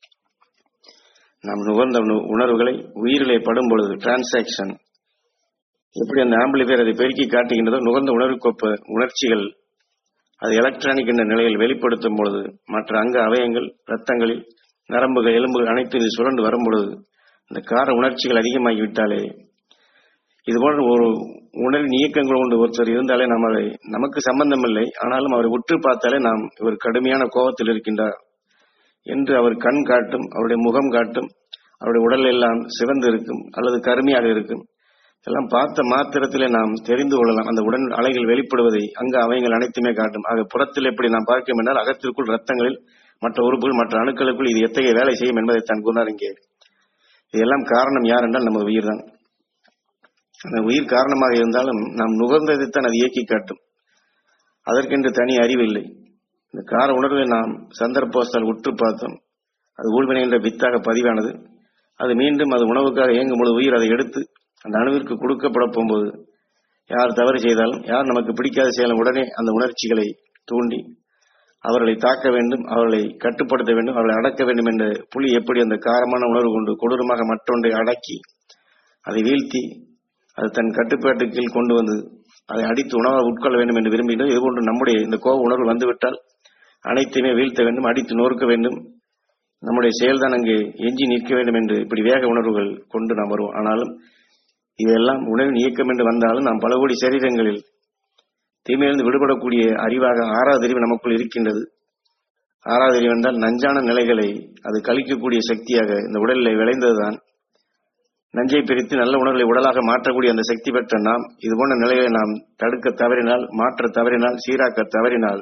நாம் நுகர்ந்த உண- உணர்வுகளை உயிரிலே படும் பொழுது டிரான்சாக்ஷன் எப்படி அந்த ஆம்பிளிஃபையர் அதை பெருக்கி காட்டுகின்றதோ நுகர்ந்த உணர்வுக்கொப்ப உணர்ச்சிகள் அது எலக்ட்ரானிக் என்ற நிலையில் வெளிப்படுத்தும் பொழுது மற்ற அங்க அவயங்கள் இரத்தங்களில் நரம்புகள் எலும்புகள் அனைத்தும் இது சுழண்டு வரும் பொழுது இந்த கார உணர்ச்சிகள் அதிகமாகிவிட்டாலே இது போன்ற ஒரு உணர்வின் இயக்கங்கள் கொண்டு ஒருத்தர் இருந்தாலே நாம் அதை நமக்கு சம்பந்தமில்லை ஆனாலும் அவரை உற்று பார்த்தாலே நாம் இவர் கடுமையான கோபத்தில் இருக்கின்றார் என்று அவர் கண் காட்டும் அவருடைய முகம் காட்டும் அவருடைய உடல் எல்லாம் சிவந்து இருக்கும் அல்லது கருமையாக இருக்கும் எல்லாம் பார்த்த மாத்திரத்திலே நாம் தெரிந்து கொள்ளலாம் அந்த உடன் அலைகள் வெளிப்படுவதை அங்கு அவைகள் அனைத்துமே காட்டும் ஆக புறத்தில் எப்படி நாம் பார்க்கும் என்றால் அகத்திற்குள் ரத்தங்களில் மற்ற உறுப்புகள் மற்ற அணுக்களுக்குள் இது எத்தகைய வேலை செய்யும் என்பதை தான் கூறினார் இங்கே இதெல்லாம் காரணம் யார் என்றால் நமது உயிர் தான் அந்த உயிர் காரணமாக இருந்தாலும் நாம் நுகர்ந்ததைத்தான் அது இயக்கி காட்டும் அதற்கென்று தனி அறிவு இல்லை இந்த கார உணர்வை நாம் சந்தர்ப்போஸ்தால் உற்று பார்த்தோம் அது ஊழ்வினை என்ற வித்தாக பதிவானது அது மீண்டும் அது உணவுக்காக இயங்கும் பொழுது உயிர் அதை எடுத்து அந்த அணுவிற்கு கொடுக்கப்பட போகும்போது யார் தவறு செய்தாலும் யார் நமக்கு பிடிக்காத செயலும் உடனே அந்த உணர்ச்சிகளை தூண்டி அவர்களை தாக்க வேண்டும் அவர்களை கட்டுப்படுத்த வேண்டும் அவர்களை அடக்க வேண்டும் என்ற புலி எப்படி அந்த காரமான உணர்வு கொண்டு கொடூரமாக மற்றொன்றை அடக்கி அதை வீழ்த்தி அது தன் கட்டுப்பாட்டுக்கு கீழ் கொண்டு வந்து அதை அடித்து உணவாக உட்கொள்ள வேண்டும் என்று விரும்பினோம் இதுபோன்று நம்முடைய இந்த கோப உணர்வு வந்துவிட்டால் அனைத்தையுமே வீழ்த்த வேண்டும் அடித்து நொறுக்க வேண்டும் நம்முடைய செயல்தான் அங்கே எஞ்சி நிற்க வேண்டும் என்று இப்படி வேக உணர்வுகள் கொண்டு நாம் வருவோம் ஆனாலும் இதெல்லாம் உணவின் இயக்கம் என்று வந்தாலும் நாம் பல கோடி சரீரங்களில் தீமையிலிருந்து விடுபடக்கூடிய அறிவாக ஆறாவது அறிவு நமக்குள் இருக்கின்றது ஆறாவது அறிவு என்றால் நஞ்சான நிலைகளை அது கழிக்கக்கூடிய சக்தியாக இந்த உடலில் விளைந்ததுதான் நஞ்சை பிரித்து நல்ல உணர்வுகளை உடலாக மாற்றக்கூடிய அந்த சக்தி பெற்ற நாம் இது போன்ற நிலைகளை நாம் தடுக்க தவறினால் மாற்ற தவறினால் சீராக்க தவறினால்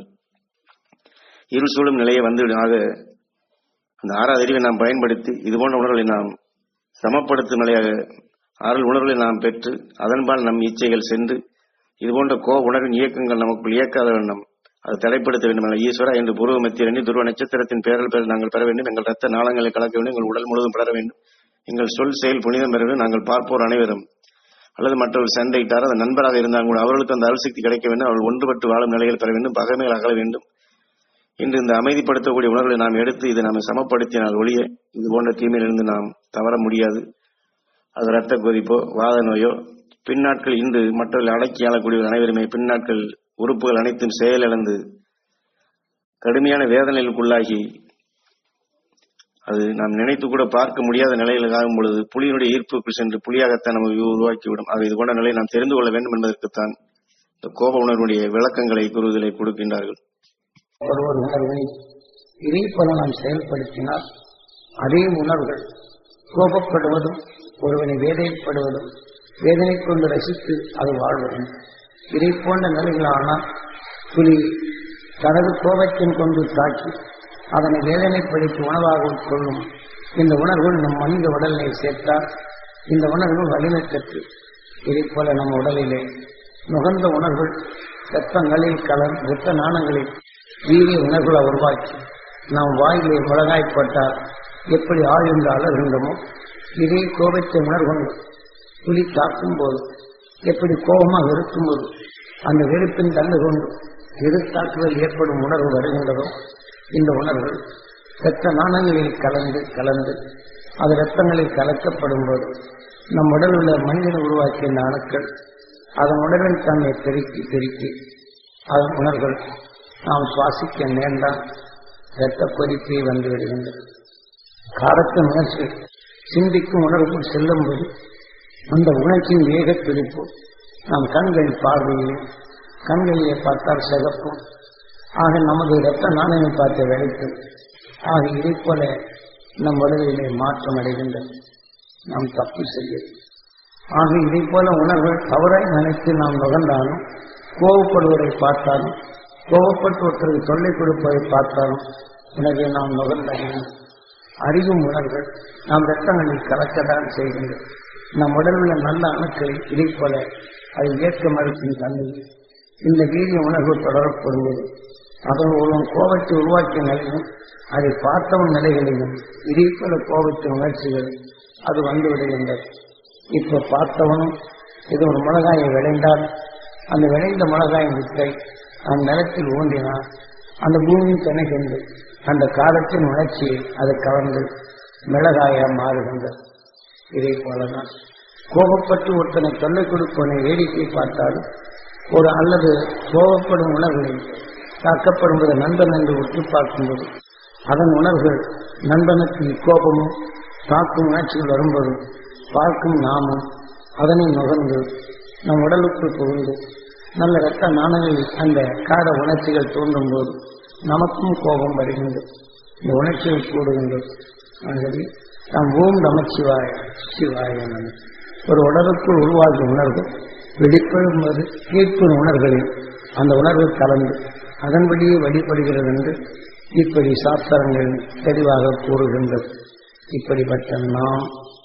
இரு சூழும் நிலையை வந்து ஆக அந்த ஆறாவது அறிவை நாம் பயன்படுத்தி இது போன்ற உணர்வுகளை நாம் சமப்படுத்தும் நிலையாக ஆறல் உணர்வுகளை நாம் பெற்று அதன்பால் நம் இச்சைகள் சென்று இது போன்ற கோ உணர்வின் இயக்கங்கள் நமக்குள் இயக்காத வேண்டும் அதை தடைப்படுத்த வேண்டும் என ஈஸ்வரா என்று பூர்வ மத்திய எண்ணி துருவ நட்சத்திரத்தின் பேரல் பேர் நாங்கள் பெற வேண்டும் எங்கள் ரத்த நாளங்களை கலக்க வேண்டும் எங்கள் உடல் முழுவதும் பெற வேண்டும் எங்கள் சொல் செயல் புனிதம் பெற வேண்டும் நாங்கள் பார்ப்போர் அனைவரும் அல்லது மற்றவர்கள் சண்டையிட்டார் அந்த நண்பராக இருந்தால் கூட அவர்களுக்கு அந்த அருள்சக்தி கிடைக்க வேண்டும் அவர்கள் ஒன்றுபட்டு வாழும் நிலையில் பெற வேண்டும் பகைமைகள் அகல வேண்டும் இன்று இந்த அமைதிப்படுத்தக்கூடிய உணர்வுகளை நாம் எடுத்து இதை நாம் சமப்படுத்தினால் ஒழிய இது போன்ற தீமையிலிருந்து நாம் தவற முடியாது அது இரத்த கொதிப்போ வாத நோயோ பின்னாட்கள் இன்று மற்றவர்கள் அடக்கி ஆளக்கூடிய அனைவருமே பின்னாட்கள் உறுப்புகள் அனைத்தும் செயலிழந்து கடுமையான வேதனைகளுக்குள்ளாகி அது நாம் நினைத்து கூட பார்க்க முடியாத நிலையில் ஆகும் பொழுது புலியினுடைய ஈர்ப்புக்குள் சென்று புலியாகத்தான் நம்ம உருவாக்கிவிடும் ஆக இது போன்ற நிலையை நாம் தெரிந்து கொள்ள வேண்டும் என்பதற்குத்தான் இந்த கோப உணர்வுடைய விளக்கங்களை குருவிகளை கொடுக்கின்றார்கள்
ஒரு ஒரு உணர்வை இதே போல நாம் செயல்படுத்தினால் அதே உணர்வுகள் கோபப்படுவதும் ஒருவனை வேதனைப்படுவதும் வேதனை கொண்டு ரசித்து அது வாழ்வதும் இதை போன்ற நிலைகளானால் புலி தனது கோபத்தின் கொண்டு தாக்கி அதனை வேதனைப்படுத்தி உணவாக உட்கொள்ளும் இந்த உணர்வுகள் நம் மனித உடலிலே சேர்த்தால் இந்த உணர்வுகள் வலிமை பெற்று இதை போல நம் உடலிலே நுகர்ந்த உணர்வுகள் ரத்தங்களில் கலன் இரத்த நாணங்களில் வீரிய உணர்வுகளை உருவாக்கி நாம் வாயிலே மிளகாய்ப்பட்டால் எப்படி ஆழ்ந்து அலர்கின்றமோ இதே கோபத்தை உணர்கொண்டு புலி தாக்கும் போது எப்படி கோபமாக இருக்கும்போது அந்த வெறுப்பின் தந்து கொண்டு எதிர்த்தாக்குதல் ஏற்படும் உணர்வு வருகின்றதோ இந்த உணர்வு இரத்த நாணங்களில் கலந்து கலந்து அது இரத்தங்களில் கலக்கப்படும் போது நம் உடல் உள்ள மனிதன் உருவாக்கிய இந்த அணுக்கள் அதன் உடலில் தன்னை பெருக்கி பெருக்கி அதன் உணர்வுகள் நாம் சுவாசிக்க நேர்ந்தால் இரத்த கொதிப்பை வந்து விடுகின்றது காரத்தின் உணர்ச்சி சிந்திக்கும் உணர்வுக்குள் செல்லும் போது அந்த உணர்ச்சியின் வேக துடிப்பு நம் கண்கள் பார்வையில் கண்களிலே பார்த்தால் சிகப்பும் ஆக நமது இரத்த நாணயங்களை பார்த்து வெடிக்கும் ஆக இதை போல நம் உடலிலே மாற்றம் அடைகின்றது நாம் தப்பு செய்ய ஆக இதை போல உணர்வுகள் தவறாய் நினைத்து நாம் நுகர்ந்தாலும் கோபப்படுவதை பார்த்தாலும் கோபப்பட்டு ஒருத்தருக்கு தொல்லை கொடுப்பதை பார்த்தாலும் உணர்வை நாம் நுகர்ந்தாலும் அறிவும் உணர்வுகள் நாம் இரத்தங்களில் கலக்கத்தான் செய்கின்றோம் நம் உடலில் உள்ள நல்ல அணுக்களை இதை போல அது இயக்க மறுப்பின் தன்மை இந்த வீரிய உணர்வு தொடரப்படுவது அதன் மூலம் கோபத்தை உருவாக்கிய நிலையும் அதை பார்த்தவன் நிலைகளிலும் இதே போல கோபத்தின் உணர்ச்சிகள் அது வந்து விடுகின்றது இப்ப பார்த்தவனும் இது ஒரு மிளகாயை விளைந்தால் அந்த விளைந்த மிளகாயின் வித்தை அந்த நிலத்தில் ஊன்றினால் அந்த பூமி திணைகின்று அந்த காலத்தின் உணர்ச்சியை அது கலந்து மிளகாயா மாறுகின்றது இதை போலதான் கோபப்பட்டு ஒருத்தனை தொல்லை கொடுப்பவனை வேடிக்கை பார்த்தாலும் ஒரு அல்லது கோபப்படும் உணர்வுகளில் தாக்கப்படும்போது நண்பன் என்று உற்று பார்க்கும்போது அதன் உணர்வுகள் நண்பனுக்கு கோபமும் தாக்கும் உணர்ச்சிகள் வரும்போது பார்க்கும் நாமும் அதனை நுகர்ந்து நம் உடலுக்குள் புகுந்து நல்ல இரத்த நாணங்களில் அந்த கார உணர்ச்சிகள் தோன்றும் போது நமக்கும் கோபம் வருகின்றது இந்த உணர்ச்சிகள் கூடுகின்றது ஆகவே நாம் ஓம் நமச்சிவாய சிவாய நம ஒரு உடலுக்குள் உருவாகும் உணர்வு வெளிப்படும்போது கேட்கும் உணர்வுகளில் அந்த உணர்வு கலந்து அதன்படியே வழிபடுகிறது என்று இப்படி சாஸ்திரங்கள் தெளிவாக கூறுகின்றது இப்படிப்பட்ட நாம்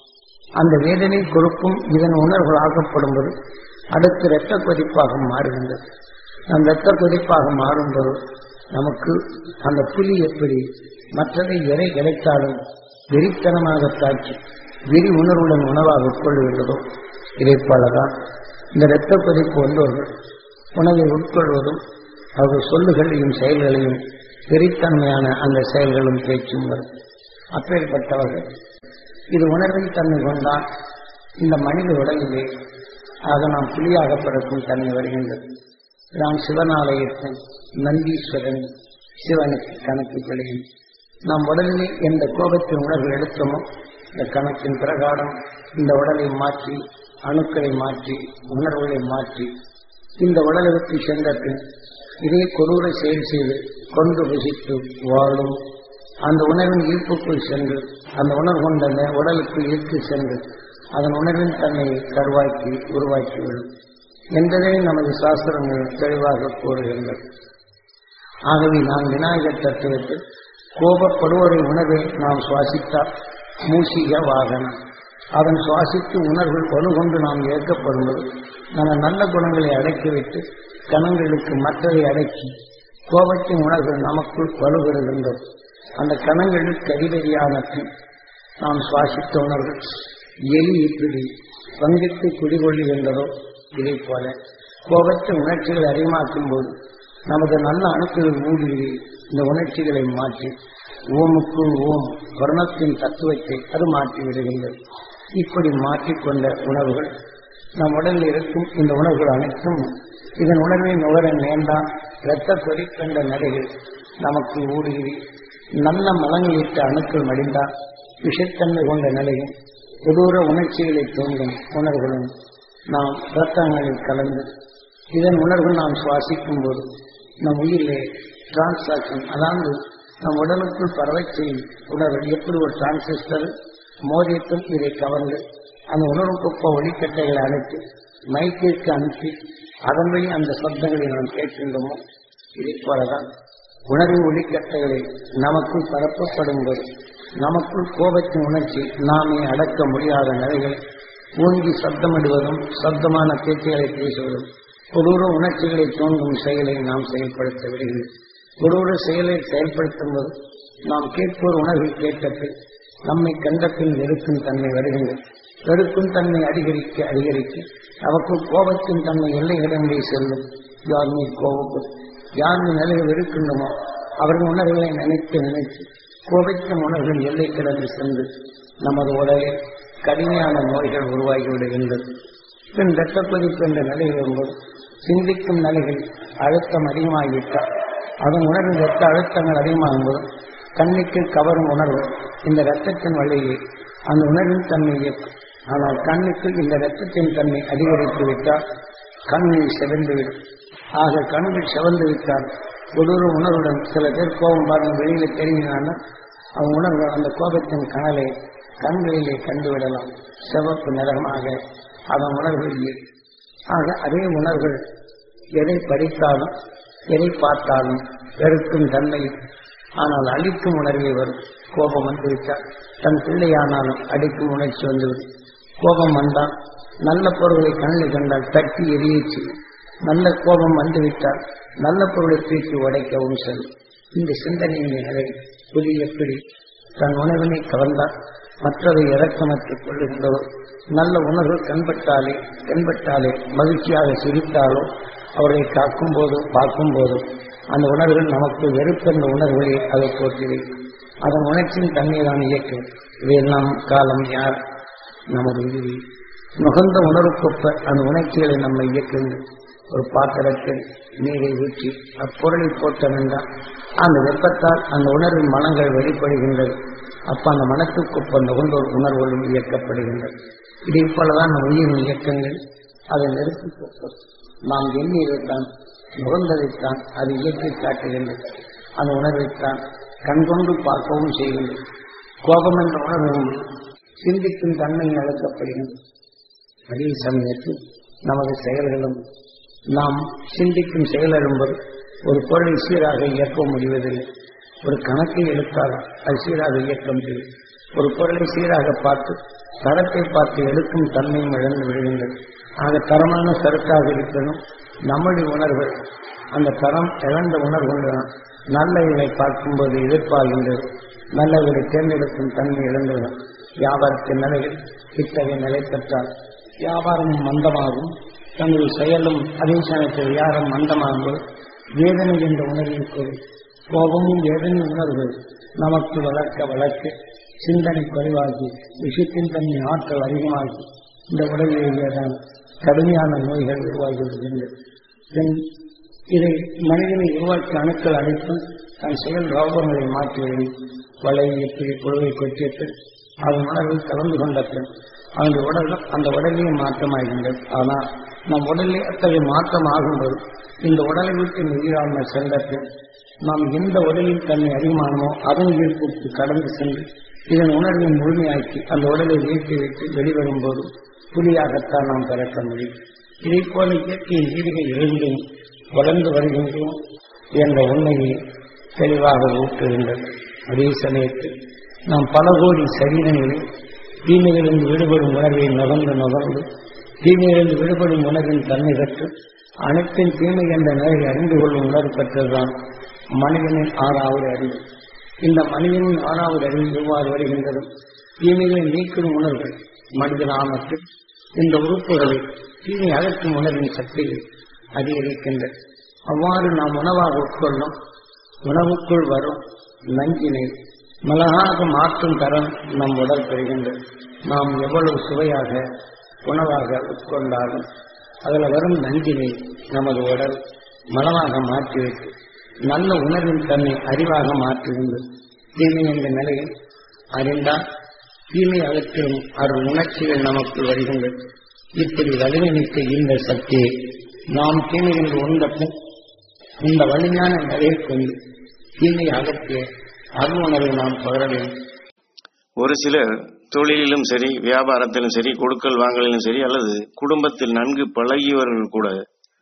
அந்த வேதனை கொடுக்கும் இதன் உணர்வுகள் ஆக்கப்படும்போது அடுத்து இரத்த கொதிப்பாக மாறுகின்றது அந்த இரத்த கொதிப்பாக மாறும்போது நமக்கு அந்த புலி எப்படி மற்றதை எதை கிடைத்தாலும் வெறித்தனமாக தாக்கி வெறி உணர்வுடன் உணவாக உட்கொள்ளுகின்றதோ இதை போலதான் இந்த இரத்த கொதிப்பு வந்தவர்கள் உணவை உட்கொள்வதும் அவர்கள் சொல்லுகளையும் செயல்களையும் வெறித்தன்மையான அந்த செயல்களும் பேச்சும் வரும் அப்பேற்பட்டவர்கள் இது உணர்வில் தன்மை கொண்டால் இந்த மனித உடலிலே ஆக நாம் புலியாக பிறக்கும் தன்மை வருகின்றது நாம் சிவனாலயத்தின் நந்தீஸ்வரன் சிவனுக்கு கணக்கு பிழையும் நம் உடலில் எந்த கோபத்தின் உணர்வு எடுத்தோமோ இந்த கணக்கின் பிரகாரம் இந்த உடலை மாற்றி அணுக்களை மாற்றி உணர்வுகளை மாற்றி இந்த உடலை விட்டு சென்ற பின் இதே கொடூர செயல் செய்து கொண்டு புசித்து வாழும் அந்த உணர்வின் ஈர்ப்புக்குள் சென்று அந்த உணர்வு கொண்ட அந்த உடலுக்கு ஈர்த்து சென்று அதன் உணர்வின் தன்னை கருவாக்கி உருவாக்கிவிடும் என்பதை நமது சாஸ்திரங்கள் தெளிவாக கூறுகின்றது ஆகவே நாம் விநாயகர் தத்துவத்தில் கோபப்படுவோரை உணர்வை நாம் சுவாசித்தால் மூசிக வாகனம் அதன் சுவாசித்து உணர்வுகள் வலுகொண்டு நாம் ஏற்கப்படும்போது நம்ம நல்ல குணங்களை அடக்கிவிட்டு கணங்களுக்கு மற்றதை அடக்கி கோபத்தின் உணர்வுகள் நமக்குள் வலுபெறுகின்றது அந்த கணங்களுக்கு அதிபதியான பின் நாம் சுவாசித்த உணர்வு எலி இப்படி பங்கிட்டு குடிகொள்ளுகின்றதோ இதை போல கோபத்தின் உணர்ச்சிகளை அதிகமாக்கும் போது நமது நல்ல அணுக்கள் ஊடுருவி இந்த உணர்ச்சிகளை மாற்றி ஓமுக்குள் ஓம் வருணத்தின் தத்துவத்தை அது மாற்றி விடுகின்றது இப்படி மாற்றிக்கொண்ட உணர்வுகள் நம் உடலில் இருக்கும் இந்த உணர்வுகள் அனைத்தும் இதன் உணர்வை நுகர நேர்ந்தான் இரத்த கொதிக்கின்ற நடைகள் நமக்கு ஊடுருவி நல்ல மலங்களிட்ட அணுக்கள் மடிந்தால் விஷத்தன்மை கொண்ட நிலையும் கொடூர உணர்ச்சிகளை தூண்டும் உணர்வுகளும் நாம் இரத்தங்களில் கலந்து இதன் உணர்வு நாம் சுவாசிக்கும் போது நம் உயிரிலே டிரான்சாக்சன் அதாவது நம் உடலுக்குள் பரவச் செய்யும் உணர்வு எப்படி ஒரு டிரான்சிஸ்டர் மோதியத்தும் இதை கவர்ந்து அந்த உணர்வுக்குப்ப ஒளிக்கட்டைகளை அழைத்து மைக்கிற்கு அனுப்பி அதன் வழி அந்த சப்தங்களை நாம் கேட்கின்றோமோ இதை போலதான் உணர்வின் ஒளிக்கட்டைகளை நமக்குள் பரப்பப்படும் போது நமக்குள் கோபத்தின் உணர்ச்சி நாமே அடக்க முடியாத நிலைகளை ஊங்கி சப்தமிடுவதும் சப்தமான பேச்சுகளை பேசுவதும் கொடூர உணர்ச்சிகளை தோன்றும் செயலை நாம் செயல்படுத்த விடுகிறோம் கொடூர செயலை செயல்படுத்தும் போது நாம் கேட்போர் உணர்வை கேட்டபின் நம்மை கண்ட பின் வெறுக்கும் தன்மை வருகின்றது வெறுக்கும் தன்மை அதிகரிக்க அதிகரிக்க அவற்றுள் கோபத்தின் தன்மை எல்லை இடங்களை செல்லும் யார் மீ கோபப்படும் யார் மீ நிலையை வெறுக்கின்றமோ அவர்கள் உணர்வுகளை நினைத்து நினைத்து கோபத்தின் உணர்வுகள் எல்லை கடந்து சென்று நமது உடலில் கடுமையான நோய்கள் உருவாகி விடுகின்றது பின் இரத்த கொதிப்பு என்ற நிலை வரும்போது சிந்திக்கும் நிலைகள் அழுத்தம் அதிகமாகிவிட்டால் அதன் உணர்வின் இரத்த அழுத்தங்கள் அதிகமாகும்போது கண்ணுக்கு கவரும் உணர்வு இந்த இரத்தத்தின் வழியே அந்த உணர்வின் தன்மை இயக்கும் ஆனால் கண்ணுக்கு இந்த இரத்தத்தின் தன்மை அதிகரித்து விட்டால் கண்ணில் செவந்துவிடும் ஆக கண்கள் செவந்து விட்டால் கொடூர உணர்வுடன் சில பேர் கோபம் பாருங்க வெளியில தெரிஞ்சினாலும் அவன் உணர்வு அந்த கோபத்தின் கனலை கண்களிலே கண்டுவிடலாம் சிவப்பு நிறமாக அதன் உணர்வுகள் ஆக அதே உணர்வுகள் எதை படித்தாலும் எதை பார்த்தாலும் வெறுக்கும் தன்மை ஆனால் அழிக்கும் உணர்வே வரும் கோபம் வந்துவிட்டால் தன் பிள்ளையானாலும் அடிக்கும் உணர்ச்சி வந்துவிடும் கோபம் வந்தால் நல்ல பொருளை கண்ணில் கண்டால் தட்டி எரியச்சு நல்ல கோபம் வந்துவிட்டால் நல்ல பொருளை தூக்கி உடைக்கவும் செல்லும் இந்த சிந்தனையின் நிலை புலி எப்படி தன் உணவினை கவர்ந்தால் மற்றதை இறக்கமற்றுக் கொள்ளுகின்றதோ நல்ல உணர்வு கண்பட்டாலே தென்பட்டாலே மகிழ்ச்சியாக சிரித்தாலோ அவர்களை காக்கும் போதோ பார்க்கும் போதோ அந்த உணர்வுகள் நமக்கு வெறுப்பென்ற உணர்வுகளை அதை போற்றி அதன் உணர்ச்சியின் தன்மை தான் இயக்கும் இவையெல்லாம் காலம் யார் நமது உயிரி நுகர்ந்த உணர்வுக்கொப்ப அந்த உணர்ச்சிகளை நம்மை இயக்குங்கள் ஒரு பாத்திரத்தில் நீரை ஊற்றி அப்பொருளை போட்டவென்றால் அந்த வெப்பத்தால் அந்த உணர்வின் மனங்கள் வெளிப்படுகின்றது அப்ப அந்த மனத்துக்கொப்ப நுகர்ந்த ஒரு உணர்வுகளும் இயக்கப்படுகின்றது இதே போலதான் நம் உயிரின் இயக்கங்கள் அதை நெருப்பிக்கொப்ப நாம் எண்ணியதைத்தான் நுகர்ந்ததைத்தான் அது இயக்கி காட்டுகின்றது அந்த உணர்வைத்தான் கண்கொண்டு பார்க்கவும் செய்கின்றது கோபம் என்ற உணர்வு சிந்திக்கும் தன்மை அழைக்கப்படுகின்றது அதே சமயத்தில் நமது செயல்களும் நாம் சிந்திக்கும் செயல் என்பது ஒரு பொருளை சீராக இயக்க முடிவதில்லை ஒரு கணக்கை எடுத்தால் அது சீராக இயக்க முடியும் ஒரு பொருளை சீராக பார்த்து தரத்தை பார்த்து எடுக்கும் தன்மையும் இழந்து விடுகின்றது ஆக தரமான சரக்காக இருக்கணும் நம்முடைய உணர்வு அந்த தரம் இழந்த உணர்வுகள் நல்லவைகளை பார்க்கும்போது எதிர்பார்க்கின்றது நல்லவர்களை தேர்ந்தெடுக்கும் தன்மை இழந்துவிடும் வியாபாரத்தின் நிலையில் இத்தகைய நிலை பெற்றால் வியாபாரமும் மந்தமாகும் தனது செயலும் அதே சமயத்தில் வியாபாரம் மந்தமாகும்போது வேதனை என்ற உணர்வின் பொருள் கோபமும் வேதனை உணர்வு நமக்கு வளர்க்க வளர்க்க சிந்தனை குறைவாகி விஷயத்தின் தன்மை ஆற்றல் அதிகமாகி இந்த உடலிலேயே தான் கடுமையான நோய்கள் உருவாகி வருகின்றது இதை மனிதனை உருவாக்கிய அணுக்கள் அனைத்தும் தன் செயல் ரோகங்களை மாற்றுவதை வலை எப்படி புழுவை கொற்றிட்டு அதன் உணர்வில் கலந்து கொண்ட பின் அந்த உடல் அந்த உடலே மாற்றமாகின்றது ஆனால் நம் உடலே அத்தகைய மாற்றம் ஆகும்போது இந்த உடலை விட்டு நெய்யாமல் சென்ற பின் நாம் எந்த உடலில் தன்னை அறிமானமோ அதன் ஈர்ப்புக்கு கடந்து சென்று இதன் உணர்வை முழுமையாக்கி அந்த உடலை இயக்கி வைத்து வெளிவரும்போது புலியாகத்தான் நாம் பிறக்க முடியும் இதை போல இயற்கையின் வீடுகள் இருந்தும் வளர்ந்து வருகின்றோம் என்ற உண்மையை தெளிவாக ஊட்டுகின்றது அதே சமயத்தில் நாம் பல கோடி சரீரங்களில் தீமையிலிருந்து விடுபடும் உணர்வை நுகர்ந்து நுகர்ந்து தீமையிலிருந்து விடுபடும் உணர்வின் தன்மை பெற்று அனைத்தின் தீமை என்ற நிலையை அறிந்து கொள்ளும் உணர்வு பெற்றதுதான் மனிதனின் ஆறாவது அறிவு இந்த மனிதனின் ஆறாவது அறிவு எவ்வாறு வருகின்றது தீமைகளை நீக்கும் உணர்வுகள் மனிதனாமற்று இந்த உறுப்புகளை தீமை அகற்றும் உணர்வின் சக்தியை அதிகரிக்கின்றது அவ்வாறு நாம் உணவாக உட்கொள்ளும் உணவுக்குள் வரும் நஞ்சினை மிளகாக மாற்றும் தரம் நம் உடல் பெறுகின்றது நாம் எவ்வளவு சுவையாக உணவாக உட்கொண்டாலும் அதில் வரும் நஞ்சினை நமது உடல் மலமாக மாற்றிவிட்டு நல்ல உணர்வின் தன்னை அறிவாக மாற்றுகின்றது தீமை என்ற நிலையில் அறிந்தால் தீமை அகற்றும் அருள் உணர்ச்சிகள் நமக்குள் வருகின்றது இப்படி வலிமைமிக்க இந்த சக்தியை நாம் தீமை என்று உண்ட பின் இந்த வலிமையான நிலையை கொண்டு தீமை அகற்றிய அருள் உணர்வை நாம் பகர வேண்டும்
ஒரு சிலர் தொழிலிலும் சரி வியாபாரத்திலும் சரி கொடுக்கல் வாங்கலிலும் சரி அல்லது குடும்பத்தில் நன்கு பழகியவர்கள் கூட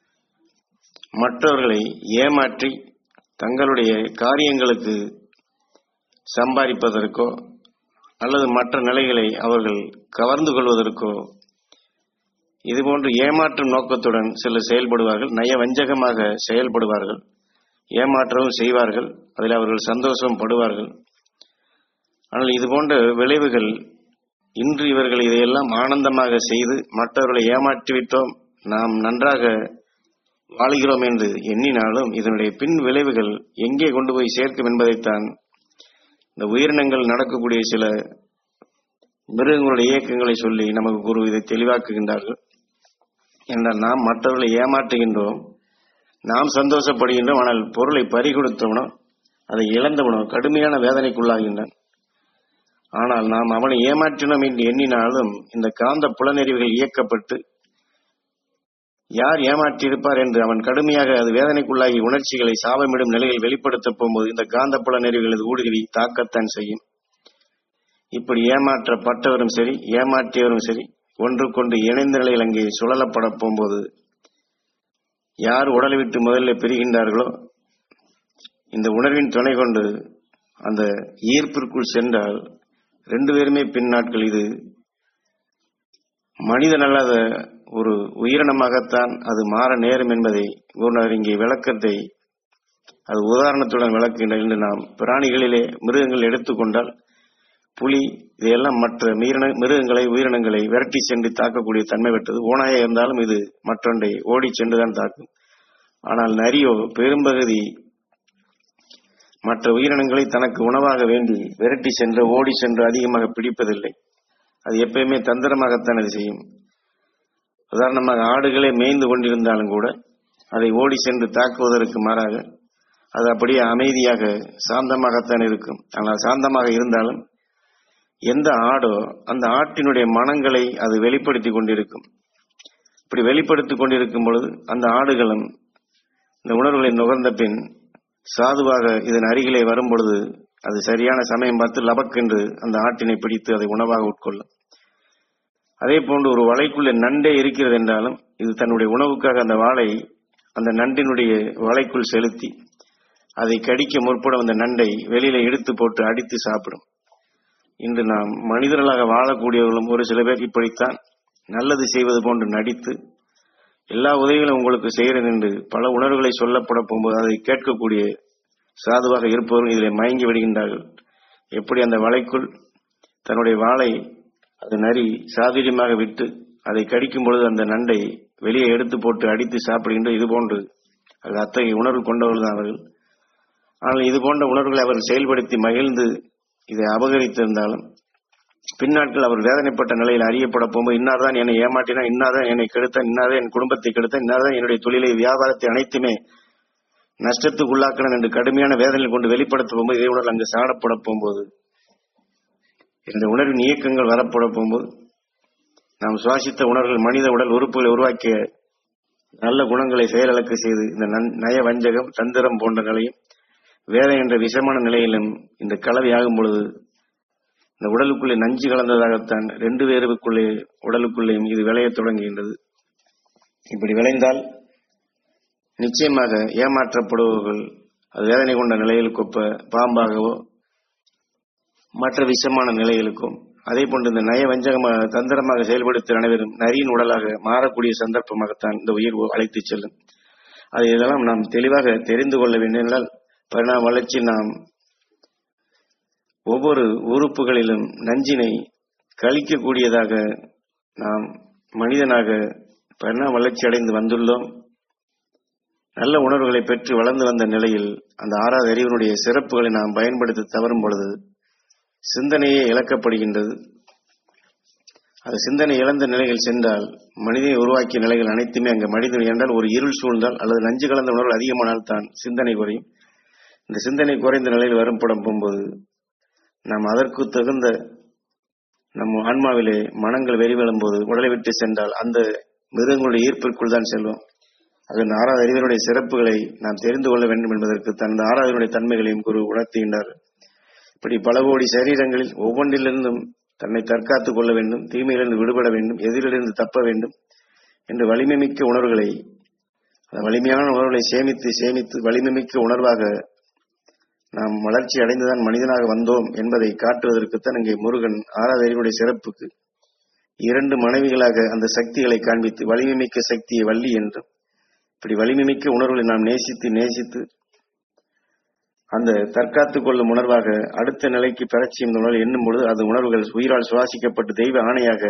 மற்றவர்களை ஏமாற்றி தங்களுடைய காரியங்களுக்கு சம்பாதிப்பதற்கோ அல்லது மற்ற நிலைகளை அவர்கள் கவர்ந்து கொள்வதற்கோ இதுபோன்று ஏமாற்றும் நோக்கத்துடன் சிலர் செயல்படுவார்கள் நய வஞ்சகமாக செயல்படுவார்கள் ஏமாற்றவும் செய்வார்கள் அதில் அவர்கள் சந்தோஷம் படுவார்கள் ஆனால் இது போன்ற விளைவுகள் இன்று இவர்கள் இதையெல்லாம் ஆனந்தமாக செய்து மற்றவர்களை ஏமாற்றிவிட்டோம் நாம் நன்றாக வாழ்கிறோம் என்று எண்ணினாலும் இதனுடைய பின் விளைவுகள் எங்கே கொண்டு போய் சேர்க்கும் என்பதைத்தான் இந்த உயிரினங்கள் நடக்கக்கூடிய சில மிருகங்களுடைய இயக்கங்களை சொல்லி நமக்கு குரு இதை தெளிவாக்குகின்றார்கள் என்றால் நாம் மற்றவர்களை ஏமாற்றுகின்றோம் நாம் சந்தோஷப்படுகின்றோம் ஆனால் பொருளை பறிகொடுத்தவனோ அதை இழந்தவனோ கடுமையான வேதனைக்குள்ளாகின்றான் ஆனால் நாம் அவனை ஏமாற்றினோம் என்று எண்ணினாலும் இந்த காந்த புலனெறிவுகள் இயக்கப்பட்டு யார் ஏமாற்றியிருப்பார் என்று அவன் கடுமையாக அது வேதனைக்குள்ளாகி உணர்ச்சிகளை சாபமிடும் நிலையில் வெளிப்படுத்த போகும்போது இந்த காந்த புலனெறிவுகள் இது ஊடுருவி தாக்கத்தான் செய்யும் இப்படி ஏமாற்றப்பட்டவரும் சரி ஏமாற்றியவரும் சரி ஒன்றுக்கொண்டு இணைந்த நிலையில் அங்கே சுழலப்பட போகும்போது யார் உடலை விட்டு முதல்ல பிரிகின்றார்களோ இந்த உணர்வின் துணை கொண்டு அந்த ஈர்ப்பிற்குள் சென்றால் ரெண்டு பேருமே பின் நாட்கள் இது மனிதன் அல்லாத ஒரு உயிரினமாகத்தான் அது மாற நேரும் என்பதை குருநாதர் இங்கே விளக்கத்தை அது உதாரணத்துடன் விளக்குகின்ற என்று நாம் பிராணிகளிலே மிருகங்கள் எடுத்துக்கொண்டால் புலி இதையெல்லாம் மற்ற மீறின மிருகங்களை உயிரினங்களை விரட்டி சென்று தாக்கக்கூடிய தன்மை பெற்றது ஓனாயாக இருந்தாலும் இது மற்றொன்றை ஓடி சென்றுதான் தாக்கும் ஆனால் நரியோ பெரும்பகுதி மற்ற உயிரினங்களை தனக்கு உணவாக வேண்டி விரட்டி சென்று ஓடி சென்று அதிகமாக பிடிப்பதில்லை அது எப்பயுமே தந்திரமாகத்தான் அது செய்யும் உதாரணமாக ஆடுகளே மேய்ந்து கொண்டிருந்தாலும் கூட அதை ஓடி சென்று தாக்குவதற்கு மாறாக அது அப்படியே அமைதியாக சாந்தமாகத்தான் இருக்கும் ஆனால் சாந்தமாக இருந்தாலும் எந்த ஆடோ அந்த ஆட்டினுடைய மனங்களை அது வெளிப்படுத்தி கொண்டிருக்கும் இப்படி வெளிப்படுத்தி கொண்டிருக்கும் பொழுது அந்த ஆடுகளும் இந்த உணர்வுகளை நுகர்ந்த பின் சாதுவாக இதன் அருகிலே வரும் பொழுது அது சரியான சமயம் பார்த்து லபக்கென்று அந்த ஆட்டினை பிடித்து அதை உணவாக உட்கொள்ளும் அதே போன்று ஒரு வலைக்குள்ளே நண்டே இருக்கிறது என்றாலும் இது தன்னுடைய உணவுக்காக அந்த வாளை அந்த நண்டினுடைய வலைக்குள் செலுத்தி அதை கடிக்க முற்படும் அந்த நண்டை வெளியில எடுத்து போட்டு அடித்து சாப்பிடும் இன்று நாம் மனிதர்களாக வாழக்கூடியவர்களும் ஒரு சில பேர் இப்படித்தான் நல்லது செய்வது போன்று நடித்து எல்லா உதவிகளும் உங்களுக்கு செய்கிறேன் என்று பல உணர்வுகளை சொல்லப்பட போகும்போது அதை கேட்கக்கூடிய சாதுவாக இருப்பவர்கள் இதில் மயங்கி விடுகின்றார்கள் எப்படி அந்த வலைக்குள் தன்னுடைய வாளை அது நரி சாதுரியமாக விட்டு அதை கடிக்கும் பொழுது அந்த நண்டை வெளியே எடுத்து போட்டு அடித்து சாப்பிடுகின்ற இது போன்று அது அத்தகைய உணர்வு கொண்டவர்கள் தான் அவர்கள் ஆனால் இது போன்ற உணர்வுகளை அவர் செயல்படுத்தி மகிழ்ந்து இதை அபகரித்திருந்தாலும் பின்னாட்கள் அவர் வேதனைப்பட்ட நிலையில் அறியப்பட போகும்போது இன்னார்தான் என்னை ஏமாற்றினா இன்னார்தான் என்னை கெடுத்தான் இன்னார்தான் என் குடும்பத்தை கெடுத்தான் இன்னார்தான் என்னுடைய தொழிலை வியாபாரத்தை அனைத்துமே நஷ்டத்துக்கு உள்ளாக்கணும் என்று கடுமையான வேதனையில் கொண்டு வெளிப்படுத்த போகும்போது இதே உடல் அங்கு சாடப்பட போகும்போது இந்த உணர்வின் இயக்கங்கள் வரப்பட போகும்போது நாம் சுவாசித்த உணர்வுகள் மனித உடல் உறுப்புகளை உருவாக்கிய நல்ல குணங்களை செயலிழக்க செய்து இந்த நன்- நய வஞ்சகம் தந்திரம் போன்ற நிலையும் வேலை என்ற விஷமான நிலையிலும் இந்த கலவையாகும் பொழுது இந்த உடலுக்குள்ளே நஞ்சு கலந்ததாகத்தான் ரெண்டு பேருக்குள்ளே உடலுக்குள்ளேயும் இது விளையத் தொடங்குகின்றது இப்படி விளைந்தால் நிச்சயமாக ஏமாற்றப்படுபவர்கள் அது வேதனை கொண்ட நிலையில் கொப்ப பாம்பாகவோ மற்ற விஷமான நிலைகளுக்கும் அதே போன்று இந்த நய வஞ்சகமாக தந்திரமாக செயல்படுத்த அனைவரும் நரியின் உடலாக மாறக்கூடிய சந்தர்ப்பமாகத்தான் இந்த உயிர் அழைத்துச் செல்லும் அது இதெல்லாம் நாம் தெளிவாக தெரிந்து கொள்ள வேண்டும் என்றால் பரிணாம வளர்ச்சி நாம் ஒவ்வொரு உறுப்புகளிலும் நஞ்சினை கழிக்கக்கூடியதாக நாம் மனிதனாக பரிணாம வளர்ச்சி அடைந்து வந்துள்ளோம் நல்ல உணர்வுகளை பெற்று வளர்ந்து வந்த நிலையில் அந்த ஆறாவது அறிவினுடைய சிறப்புகளை நாம் பயன்படுத்த தவறும் பொழுது சிந்தனையே இழக்கப்படுகின்றது அது சிந்தனை இழந்த நிலையில் சென்றால் மனிதனை உருவாக்கிய நிலைகள் அனைத்துமே அங்கு மனிதன் என்றால் ஒரு இருள் சூழ்ந்தால் அல்லது நஞ்சு கலந்த உணர்வு அதிகமானால் தான் சிந்தனை குறையும் இந்த சிந்தனை குறைந்த நிலையில் வரும் படம் போகும்போது நாம் அதற்கு தகுந்த நம் ஆன்மாவிலே மனங்கள் வெறிவெழும் போது உடலை விட்டு சென்றால் அந்த மிருகங்களுடைய ஈர்ப்பிற்குள் தான் செல்வோம் அது இந்த ஆறாவது அறிவினுடைய சிறப்புகளை நாம் தெரிந்து கொள்ள வேண்டும் என்பதற்கு தன் ஆறாவதுடைய தன்மைகளையும் குரு உணர்த்துகின்றார் இப்படி பல கோடி சரீரங்களில் ஒவ்வொன்றிலிருந்தும் தன்னை தற்காத்துக் கொள்ள வேண்டும் தீமையிலிருந்து விடுபட வேண்டும் எதிரிலிருந்து தப்ப வேண்டும் என்று வலிமை மிக்க உணர்வுகளை அந்த வலிமையான உணர்வுகளை சேமித்து சேமித்து வலிமை மிக்க உணர்வாக நாம் வளர்ச்சி அடைந்துதான் மனிதனாக வந்தோம் என்பதை காட்டுவதற்குத்தான் இங்கே முருகன் ஆறாவது அறிவுடைய சிறப்புக்கு இரண்டு மனைவிகளாக அந்த சக்திகளை காண்பித்து வலிமை மிக்க சக்தியை வள்ளி என்றும் இப்படி வலிமை மிக்க உணர்வுகளை நாம் நேசித்து நேசித்து அந்த தற்காத்துக் கொள்ளும் உணர்வாக அடுத்த நிலைக்கு பெறச் செய்யும் உணர்வு எண்ணும் பொழுது அது உணர்வுகள் உயிரால் சுவாசிக்கப்பட்டு தெய்வ ஆணையாக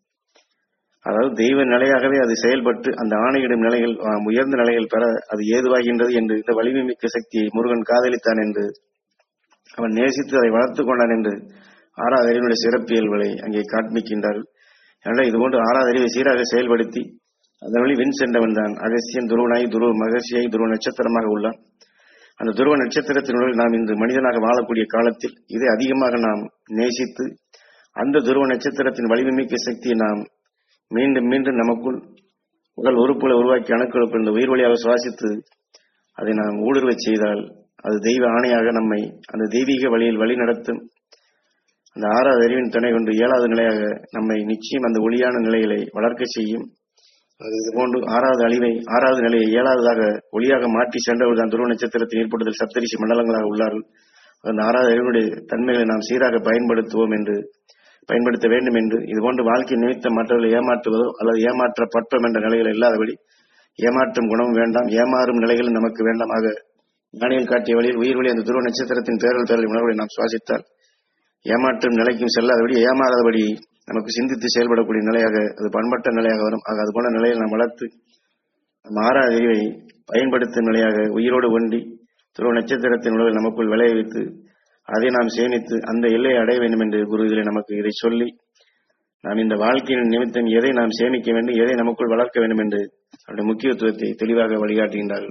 அதாவது தெய்வ நிலையாகவே அது செயல்பட்டு அந்த ஆணையிடும் நிலைகள் ஆம், உயர்ந்த நிலைகள் பெற அது ஏதுவாகின்றது என்று இந்த வலிமை மிக்க சக்தியை முருகன் காதலித்தான் என்று அவன் நேசித்து அதை வளர்த்துக் கொண்டான் என்று ஆறாவது அறிவினுடைய சிறப்பியல்களை அங்கே காண்பிக்கின்றார்கள் எனவே இதுபோன்று ஆறாவது அறிவை சீராக செயல்படுத்தி அதன் வழி வின் சென்றவன் தான் அகசியன் துருவனாய் துருவ மகர்ஷியாய் துருவ நட்சத்திரமாக உள்ளான் அந்த துருவ நட்சத்திரத்தினுடன் நாம் இன்று மனிதனாக வாழக்கூடிய காலத்தில் இதை அதிகமாக நாம் நேசித்து அந்த துருவ நட்சத்திரத்தின் வலிமைமிக்க சக்தியை நாம் மீண்டும் மீண்டும் நமக்குள் உடல் உறுப்புகளை உருவாக்கி அணுக்களுக்குள் இந்த உயிர் வழியாக சுவாசித்து அதை நாம் ஊடுருவச் செய்தால் அது தெய்வ ஆணையாக நம்மை அந்த தெய்வீக வழியில் வழி நடத்தும் அந்த ஆறாவது அறிவின் துணை கொண்டு ஏழாவது நிலையாக நம்மை நிச்சயம் அந்த ஒளியான நிலைகளை வளர்க்க செய்யும் அது இதுபோன்று ஆறாவது அழிவை ஆறாவது நிலையை ஏழாவதாக ஒளியாக மாற்றி சென்றவர் தான் துருவ நட்சத்திரத்தில் ஏற்படுதல் சப்தரிசி மண்டலங்களாக உள்ளார்கள் அந்த ஆறாவது அறிவுடைய தன்மைகளை நாம் சீராக பயன்படுத்துவோம் என்று பயன்படுத்த வேண்டும் என்று இதுபோன்று வாழ்க்கை நிமித்தம் மற்றவர்களை ஏமாற்றுவதோ அல்லது ஏமாற்றப்பட்டோம் என்ற நிலைகள் இல்லாதபடி ஏமாற்றும் குணமும் வேண்டாம் ஏமாறும் நிலைகளும் நமக்கு வேண்டாம் ஆக ஞானிகள் காட்டிய வழியில் உயிர் வழி அந்த துருவ நட்சத்திரத்தின் பேரல் பேரல் உணர்வுகளை நாம் சுவாசித்தால் ஏமாற்றும் நிலைக்கும் செல்லாதபடி ஏமாறாதபடி நமக்கு சிந்தித்து செயல்படக்கூடிய நிலையாக அது பண்பட்ட நிலையாக வரும் ஆக அது போன்ற நிலையில் நாம் வளர்த்து நம் ஆறாவது அறிவை பயன்படுத்தும் நிலையாக உயிரோடு ஒன்றி துருவ நட்சத்திரத்தின் உணர்வை நமக்குள் விளைய வைத்து அதை நாம் சேமித்து அந்த எல்லையை அடைய வேண்டும் என்று குருவிகளை நமக்கு இதை சொல்லி நாம் இந்த வாழ்க்கையின் நிமித்தம் எதை நாம் சேமிக்க வேண்டும் எதை நமக்குள் வளர்க்க வேண்டும் என்று அவருடைய முக்கியத்துவத்தை தெளிவாக வழிகாட்டுகின்றார்கள்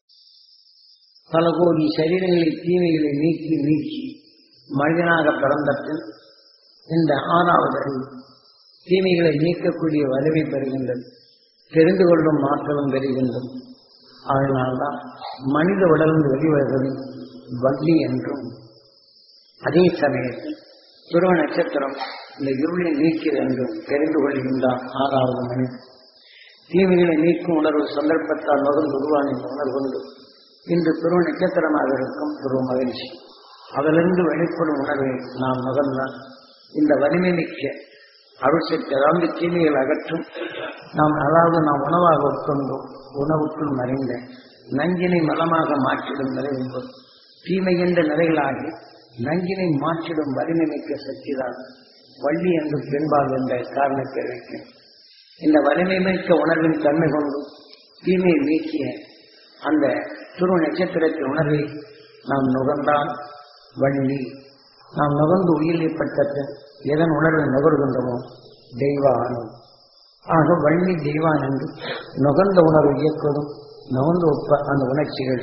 பல கோடி சரீரங்களில் தீமைகளை நீக்கி நீக்கி மனிதனாக பிறந்த பின் இந்த ஆறாவது அறிவு தீமைகளை நீக்கக்கூடிய வலிமை பெறுகின்றது தெரிந்து கொள்ளும் ஆற்றலும் பெறுகின்றது அதனால்தான் மனித உடலில் வெளிவருவது வள்ளி என்றும் அதே சமயத்தில் துருவ நட்சத்திரம் இந்த இருளை நீக்கிறது என்றும் தெரிந்து கொள்கின்றான் ஆறாவது மனிதன் தீமைகளை நீக்கும் உணர்வு சந்தர்ப்பத்தால் நுகர்ந்து உருவான இந்த உணர்வு கொண்டு இன்று துருவ நட்சத்திரமாக இருக்கும் துருவ மகிழ்ச்சி அதிலிருந்து வெளிப்படும் உணர்வை நாம் நுகர்ந்தால் இந்த வலிமை மிக்க அருள் சக்தி அதாவது தீமைகள் அகற்றும் நாம் அதாவது நாம் உணவாக உட்கொண்டோம் உணவுக்குள் மறைந்த நஞ்சினை மலமாக மாற்றிடும் நிலை என்பது தீமை என்ற நிலைகளாகி நஞ்சினை மாற்றிடும் வலிமை மிக்க சக்திதான் வள்ளி என்று பெண்பால் என்ற காரணத்தை வைக்கும் இந்த வலிமை மிக்க உணர்வின் தன்மை கொண்டு தீமையை நீக்கிய அந்த துருவ நட்சத்திரத்தின் உணர்வை நாம் நுகர்ந்தால் வள்ளி நாம் நுகர்ந்து உயிரிழப்பட்ட பின் எதன் உணர்வை நுகர்கின்றோமோ தெய்வானம் ஆக வள்ளி தெய்வான் என்று நுகர்ந்த உணர்வு இயக்குவதும் நுகர்ந்து ஒப்ப அந்த உணர்ச்சிகள்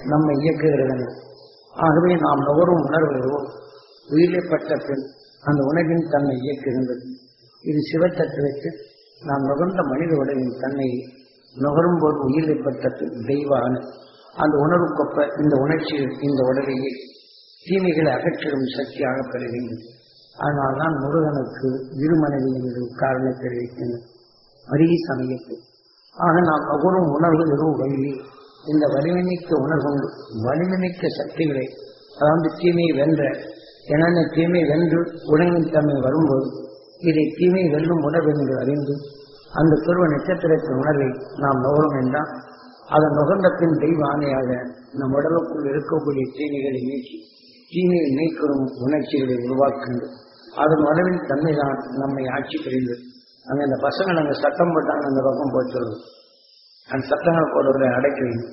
நம்மை இயக்குகிறது ஆகவே நாம் நுகரும் உணர்வுகளோ உயிரிழப்பட்ட பின் அந்த உணர்வின் தன்மை இயக்குகின்றது இது சிவத்தத்துவத்தில் நாம் நுகர்ந்த மனித உடலின் தன்மையை நுகரும் போது உயிரிழப்பட்ட பின் தெய்வான அந்த உணர்வுக்கொப்ப இந்த உணர்ச்சிகள் இந்த உடலையே தீமைகளை அகற்றிடும் சக்தியாக பெறுகின்றது அதனால்தான் முருகனுக்கு இருமனைவி என்று காரணம் தெரிவிக்கின்றன அரிய சமயத்தில் ஆக நாம் நுகரும் உணர்வு எதுவும் வழியே இந்த வலிமைமிக்க உணர்வுண்டு வலிமைமிக்க சக்திகளை அதாவது தீமையை வென்ற என்னென்ன தீமை வென்று உணவின் தன்மை வரும்போது இதை தீமை வெல்லும் உணர்வு என்று அறிந்து அந்த துருவ நட்சத்திரத்தின் உணர்வை நாம் நுகரும் என்றால் அதன் நுகர்ந்த பின் தெய்வ ஆணையாக நம் உடலுக்குள் இருக்கக்கூடிய தீமைகளை நீக்கி தீமையை நீக்கும் உணர்ச்சிகளை உருவாக்குகின்றது அதன் உணவின் தன்மைதான் நம்மை ஆட்சி புரிந்தது அங்க இந்த பசங்க நாங்க சட்டம் போட்டாங்க அந்த பக்கம் போச்சுருது அந்த சட்டங்கள் போடுறதை அடக்கி வைங்க.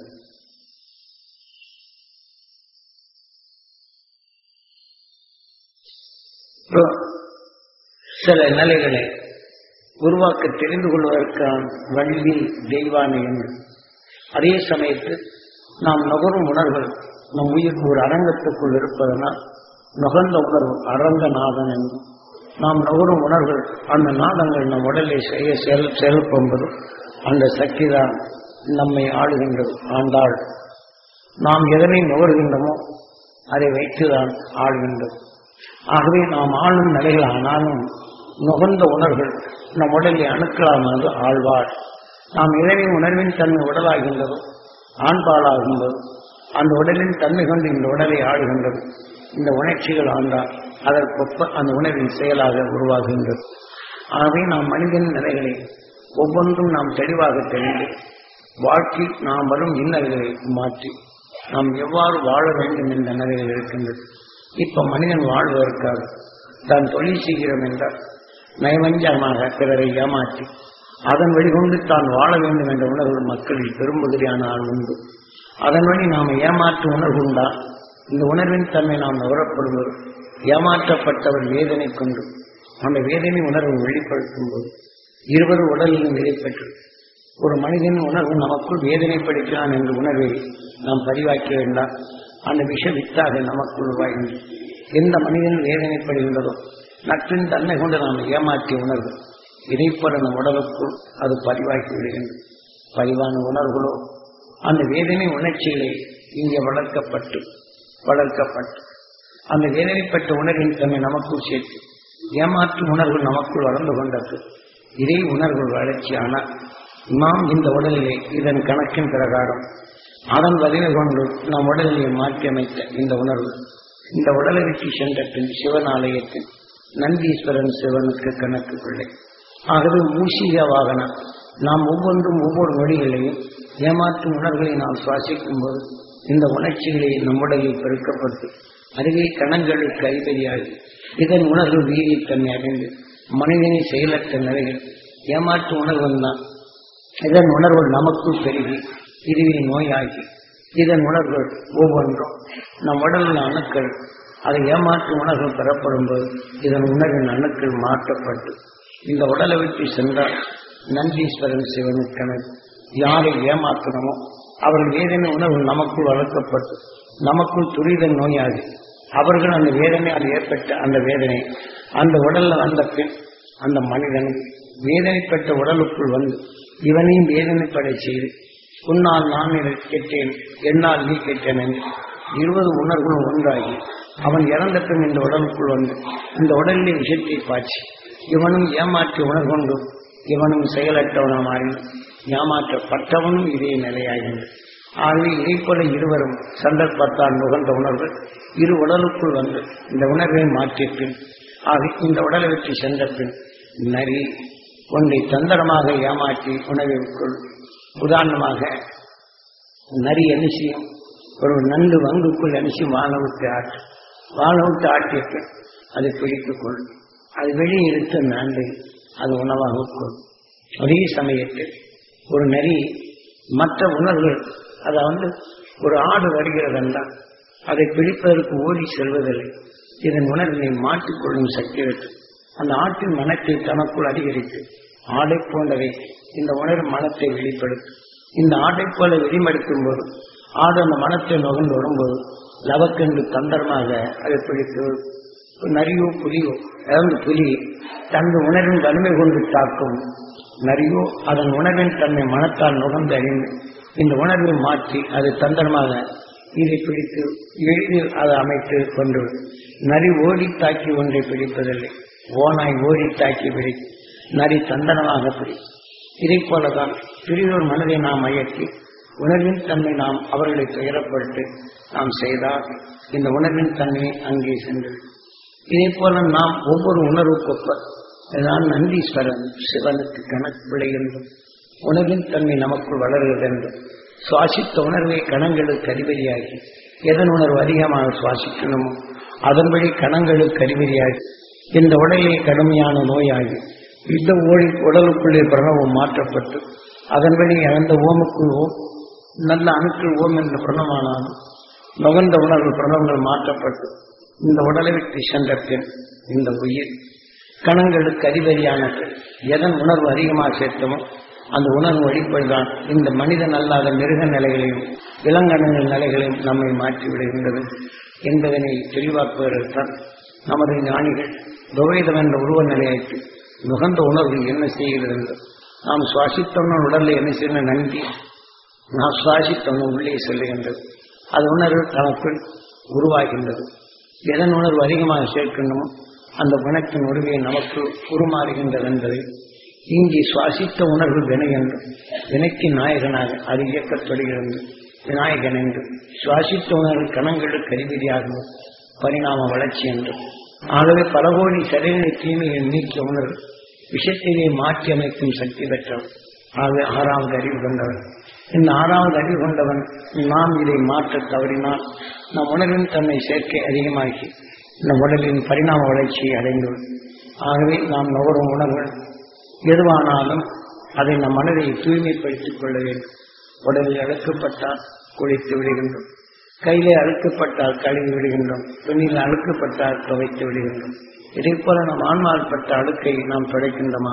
இப்போ சில நிலைகளை உருவாக்க தெரிந்து கொள்வதற்கான வள்ளி தெய்வானை என்று அதே சமயத்தில் நாம் நுகரும் உணர்வுகள் நம் உயிர் ஒரு அரங்கத்துக்குள் இருப்பதனால் நுகர்ந்த உணர்வு அரங்கநாதன் என்றும் நாம் நுகரும் உணர்வுகள் அந்த நாதங்கள் நம் உடலை செய்ய செயல் செயல்படும்போது அந்த சக்தி தான் நம்மை ஆளுகின்றது ஆண்டாள் நாம் எதனை நுகர்கின்றோமோ அதை வைத்துதான் ஆளுகின்றது ஆகவே நாம் ஆளும் நிலைகள் ஆனாலும் நுகர்ந்த உணர்வுகள் நம் உடலை அணுக்கலானது ஆழ்வார் நாம் இறைவி உணர்வின் தன்மை உடலாகின்றதோ ஆண்பாலாகும்போது அந்த உடலின் தன்மை கொண்டு இந்த உடலை ஆளுகின்றது இந்த உணர்ச்சிகள் ஆண்டால் அதற்கொப்ப அந்த உணர்வின் செயலாக உருவாகுகின்றது ஆகவே நாம் மனிதன் நிலைகளை ஒவ்வொன்றும் நாம் தெளிவாக தெரிந்து வாழ்க்கை நாம் வரும் இன்னல்களை மாற்றி நாம் எவ்வாறு வாழ வேண்டும் என்ற நிலையில் இருக்கின்றது இப்ப மனிதன் வாழ்வதற்காக தான் தொழில் செய்கிறோம் என்றால் நயவஞ்சமாக பிறரை ஏமாற்றி அதன் வழிகொண்டு தான் வாழ வேண்டும் என்ற உணர்வு மக்களில் பெரும்பகுதியான ஆள் உண்டு அதன் வழி நாம் ஏமாற்று உணர்வு உண்டா இந்த உணர்வின் தன்மை நாம் நுகரப்படுவது ஏமாற்றப்பட்டவர் வேதனை கொண்டு அந்த வேதனை உணர்வை வெளிப்படுத்தும் போது இருபது உடலிலும் நிலைப்பெற்று ஒரு மனிதன் உணர்வு நமக்குள் வேதனைப்படுத்தினான் என்ற உணர்வை நாம் பதிவாக்க வேண்டாம் அந்த விஷ வித்தாக நமக்குள் உருவாகின்றது எந்த மனிதன் வேதனைப்படுகின்றதோ நற்றின் தன்மை கொண்டு நாம் ஏமாற்றிய உணர்வு இதைப்பட நம் உடலுக்குள் அது பதிவாக்கி விடுகின்றது பதிவான உணர்வுகளோ அந்த வேதனை உணர்ச்சிகளை இங்கே வளர்க்கப்பட்டு வளர்க்கப்பட்டு அந்த வேதனைப்பட்ட உணர்வின் தன்மை நமக்குள் சேர்த்து ஏமாற்று உணர்வு நமக்குள் வளர்ந்து கொண்டது இதே உணர்வு வளர்ச்சியானால் நாம் இந்த உடலிலே இதன் கணக்கின் பிரகாரம் அதன் வலிமை கொண்டு நம் உடலிலே மாற்றி அமைத்த இந்த உணர்வு இந்த உடலை விட்டு சென்ற பின் சிவன் ஆலயத்தில் நந்தீஸ்வரன் சிவனுக்கு கணக்கு பிள்ளை ஆகவே மூஷிக வாகனம் நாம் ஒவ்வொன்றும் ஒவ்வொரு மொழிகளையும் ஏமாற்றும் உணர்வுகளை நாம் சுவாசிக்கும் போது இந்த உணர்ச்சிகளை நம்முடைய பெருக்கப்பட்டு அதுவே கணங்களுக்கு அதிபதியாகி இதன் உணர்வு வீரியத்தன்மை அடைந்து மனிதனை செயலற்ற நிலையில் ஏமாற்று உணர்வு தான் இதன் உணர்வு நமக்குள் பெருகி இதுவே நோயாகி இதன் உணர்வு ஒவ்வொன்றும் நம் உடலில் அணுக்கள் அதை ஏமாற்று உணர்வு பெறப்படும் போது இதன் உணர்வின் அணுக்கள் மாற்றப்பட்டு இந்த உடலை விட்டு சென்றால் நந்தீஸ்வரன் சிவனுக்கென யாரை ஏமாற்றணுமோ அவர்கள் வேதனை உணர்வு நமக்குள் வளர்க்கப்பட்டு நமக்குள் துரித நோயாகி அவர்கள் அந்த வேதனையால் ஏற்பட்ட அந்த வேதனை அந்த உடல்ல வந்த பின் அந்த மனிதன் வேதனைப்பட்ட உடலுக்குள் வந்து இவனையும் வேதனைப்பட செய்து உன்னால் நான் இதை கேட்டேன் என்னால் நீ கேட்டேன் என்று இருபது உணர்வுகளும் ஒன்றாகி அவன் இறந்த பின் இந்த உடலுக்குள் வந்து இந்த உடலிலே விஷத்தை பாய்ச்சி இவனும் ஏமாற்றி உணர்கொண்டு இவனும் செயலற்றவனாக மாறி ஏமாற்றப்பட்டவனும் இதே நிலையாகின்றது ஆகவே இதை போல இருவரும் சந்தர்ப்பத்தால் நுகர்ந்த உணர்வு இரு உடலுக்குள் வந்து இந்த உணர்வை மாற்றிய பின் ஆக இந்த உடலை விட்டு சென்ற பின் நரி ஒன்றை தந்திரமாக ஏமாற்றி உணவிற்குள் உதாரணமாக நரி என்ன செய்யும் ஒரு நண்டு வங்குக்குள் என்ன செய்யும் வாழ விட்டு ஆட்டு வாழ விட்டு ஆட்டிய பின் அதை பிடித்துக் கொள்ளும் அது வெளியே எடுத்த நண்டு அது உணவாக உட்கொள்ளும் அதே சமயத்தில் ஒரு நரி மற்ற உணர்வுகள் அதை வந்து ஒரு ஆடு வருகிறது என்றால் அதை பிடிப்பதற்கு ஓடி செல்வதில்லை இதன் உணர்வினை மாற்றிக்கொள்ளும் சக்தி இருக்கு அந்த ஆட்டின் மனத்தை தனக்குள் அதிகரித்து ஆடை போன்றவை இந்த உணர்வு மனத்தை வெளிப்படுத்தும் இந்த ஆட்டை போல வெளிப்படுத்தும் போது ஆடு அந்த மனத்தை நுகர்ந்து வரும்போது லவக்கென்று தந்திரமாக அதை பிடித்து நரியோ புலியோ அதாவது புலி தனது உணர்வின் தன்மை கொண்டு தாக்கும் நரியோ அதன் உணர்வின் தன்மை மனத்தால் நுகர்ந்து அறிந்து இந்த உணர்வை மாற்றி அது தந்திரமாக இதை பிடித்து எளிதில் அதை அமைத்து கொண்டு நரி ஓடி தாக்கி ஒன்றை பிடிப்பதில்லை ஓனாய் ஓடி தாக்கி பிடி நரி தந்தனமாக பிடி இதைப் போலதான் பெரியோர் மனதை நாம் அயக்கி உணர்வின் தன்மை நாம் அவர்களை துயரப்பட்டு நாம் செய்தால் இந்த உணர்வின் தன்மை அங்கே சென்றது இதே போல நாம் ஒவ்வொரு உணர்வுக்கொப்ப இதுதான் நந்தீஸ்வரன் சிவனுக்கு கணக்கு பிழை என்றும் உணர்வின் தன்மை நமக்குள் வளர்கிறது என்றும் சுவாசித்த உணர்வை கணங்களுக்கு அறிவறியாகி எதன் உணர்வு அதிகமாக சுவாசிக்கணுமோ அதன்படி கணங்களுக்கு அறிவறியாகி இந்த உடலை கடுமையான நோயாகி இந்த ஓடி உடலுக்குள்ளே பிரணவம் மாற்றப்பட்டு அதன்படி அந்த ஓமுக்குள் ஓம் நல்ல அணுக்கள் ஓம் என்ற பிரணமானாலும் நுகர்ந்த உணர்வு பிரணவங்கள் மாற்றப்பட்டு இந்த உடலை விட்டு சென்ற பின் இந்த உயிர் கணங்களுக்கு அறிவறியானது எதன் உணர்வு அதிகமாக சேர்த்தமோ அந்த உணர்வு அடிப்படைதான் இந்த மனிதன் அல்லாத மிருக நிலைகளையும் விலங்கணங்கள் நிலைகளையும் நம்மை மாற்றி விடுகின்றது என்பதனை தெளிவாக்குவதற்குத்தான் நமது ஞானிகள் துவைதம் என்ற உருவ நிலையைக்கு நுகர்ந்த உணர்வு என்ன செய்கிறது என்று நாம் சுவாசித்தோம்னா உடல்ல என்ன செய்யணும் நன்றி நாம் சுவாசித்தோம்னா உள்ளே செல்லுகின்றது அது உணர்வு தனக்குள் உருவாகின்றது எதன் உணர்வு அதிகமாக சேர்க்கணுமோ அந்த குணத்தின் உருவை நமக்கு உருமாறுகின்றது என்பதை இங்கே சுவாசித்த உணர்வு வினை என்று வினைக்கு நாயகனாக அது இயக்கப்படுகிறது விநாயகன் என்று சுவாசித்த உணர்வு கணங்களுக்கு அறிவிதியாகும் பரிணாம வளர்ச்சி என்று ஆகவே பல கோடி சரீர தீமையை நீக்கிய உணர்வு விஷயத்திலே மாற்றி அமைக்கும் சக்தி பெற்றவன் ஆகவே ஆறாவது அறிவு கொண்டவன் இந்த ஆறாவது அறிவு கொண்டவன் நாம் இதை மாற்ற தவறினால் நம் உணர்வின் தன்னை சேர்க்கை அதிகமாகி நம் உடலின் பரிணாம வளர்ச்சியை அடைந்துள்ளது ஆகவே நாம் நுகரும் உணர்வுகள் எதுவானாலும் அதை நம் மனதை தூய்மைப்படுத்திக் கொள்ள வேண்டும் உடலில் அழுக்கப்பட்டால் குளித்து விடுகின்றோம் கையிலே அழுக்கப்பட்டால் கழுவி விடுகின்றோம் துணியில் அழுக்கப்பட்டால் துவைத்து விடுகின்றோம் இதே போல நம் ஆன்மால் பட்ட அழுக்கை நாம் துடைக்கின்றோமா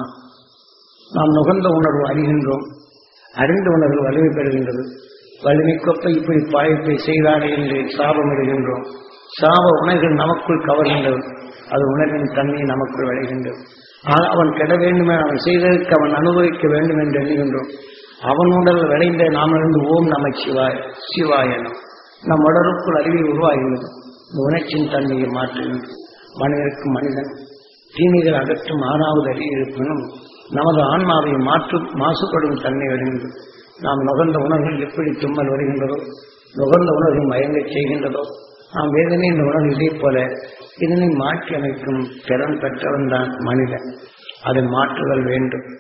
நாம் நுகர்ந்த உணர்வு அறிகின்றோம் அறிந்த உணர்வு வலிமை பெறுகின்றது வலிமை கொப்ப இப்படி பாய்ப்பை செய்தாரே என்று சாபம் இடுகின்றோம் சாப உணர்வுகள் நமக்குள் கவர்கின்றது அது உணர்வின் தன்மை நமக்குள் விளைகின்றது ஆனால் அவன் கெட வேண்டுமே அவன் செய்ததற்கு அவன் அனுபவிக்க வேண்டும் என்று எண்ணுகின்றோம் அவன் உடல் விளைந்த நாமிருந்து ஓம் நம சிவாய் சிவாயனம் நம் உடலுக்குள் அறிவை உருவாகின்றது இந்த உணர்ச்சியின் தன்மையை மாற்றுகின்றது மனிதருக்கு மனிதன் தீமைகள் அகற்றும் ஆறாவது அறிவு இருப்பினும் நமது ஆன்மாவை மாற்றும் மாசுபடும் தன்மை வருகின்றது நாம் நுகர்ந்த உணர்வுகள் எப்படி தும்மல் வருகின்றதோ நுகர்ந்த உணர்வு மயங்கச் செய்கின்றதோ நாம் வேதனை இந்த உணர்வு இதே போல இதனை மாற்றி அமைக்கும் திறன் பெற்றவன் தான் மனிதன் அதை மாற்றுதல் வேண்டும்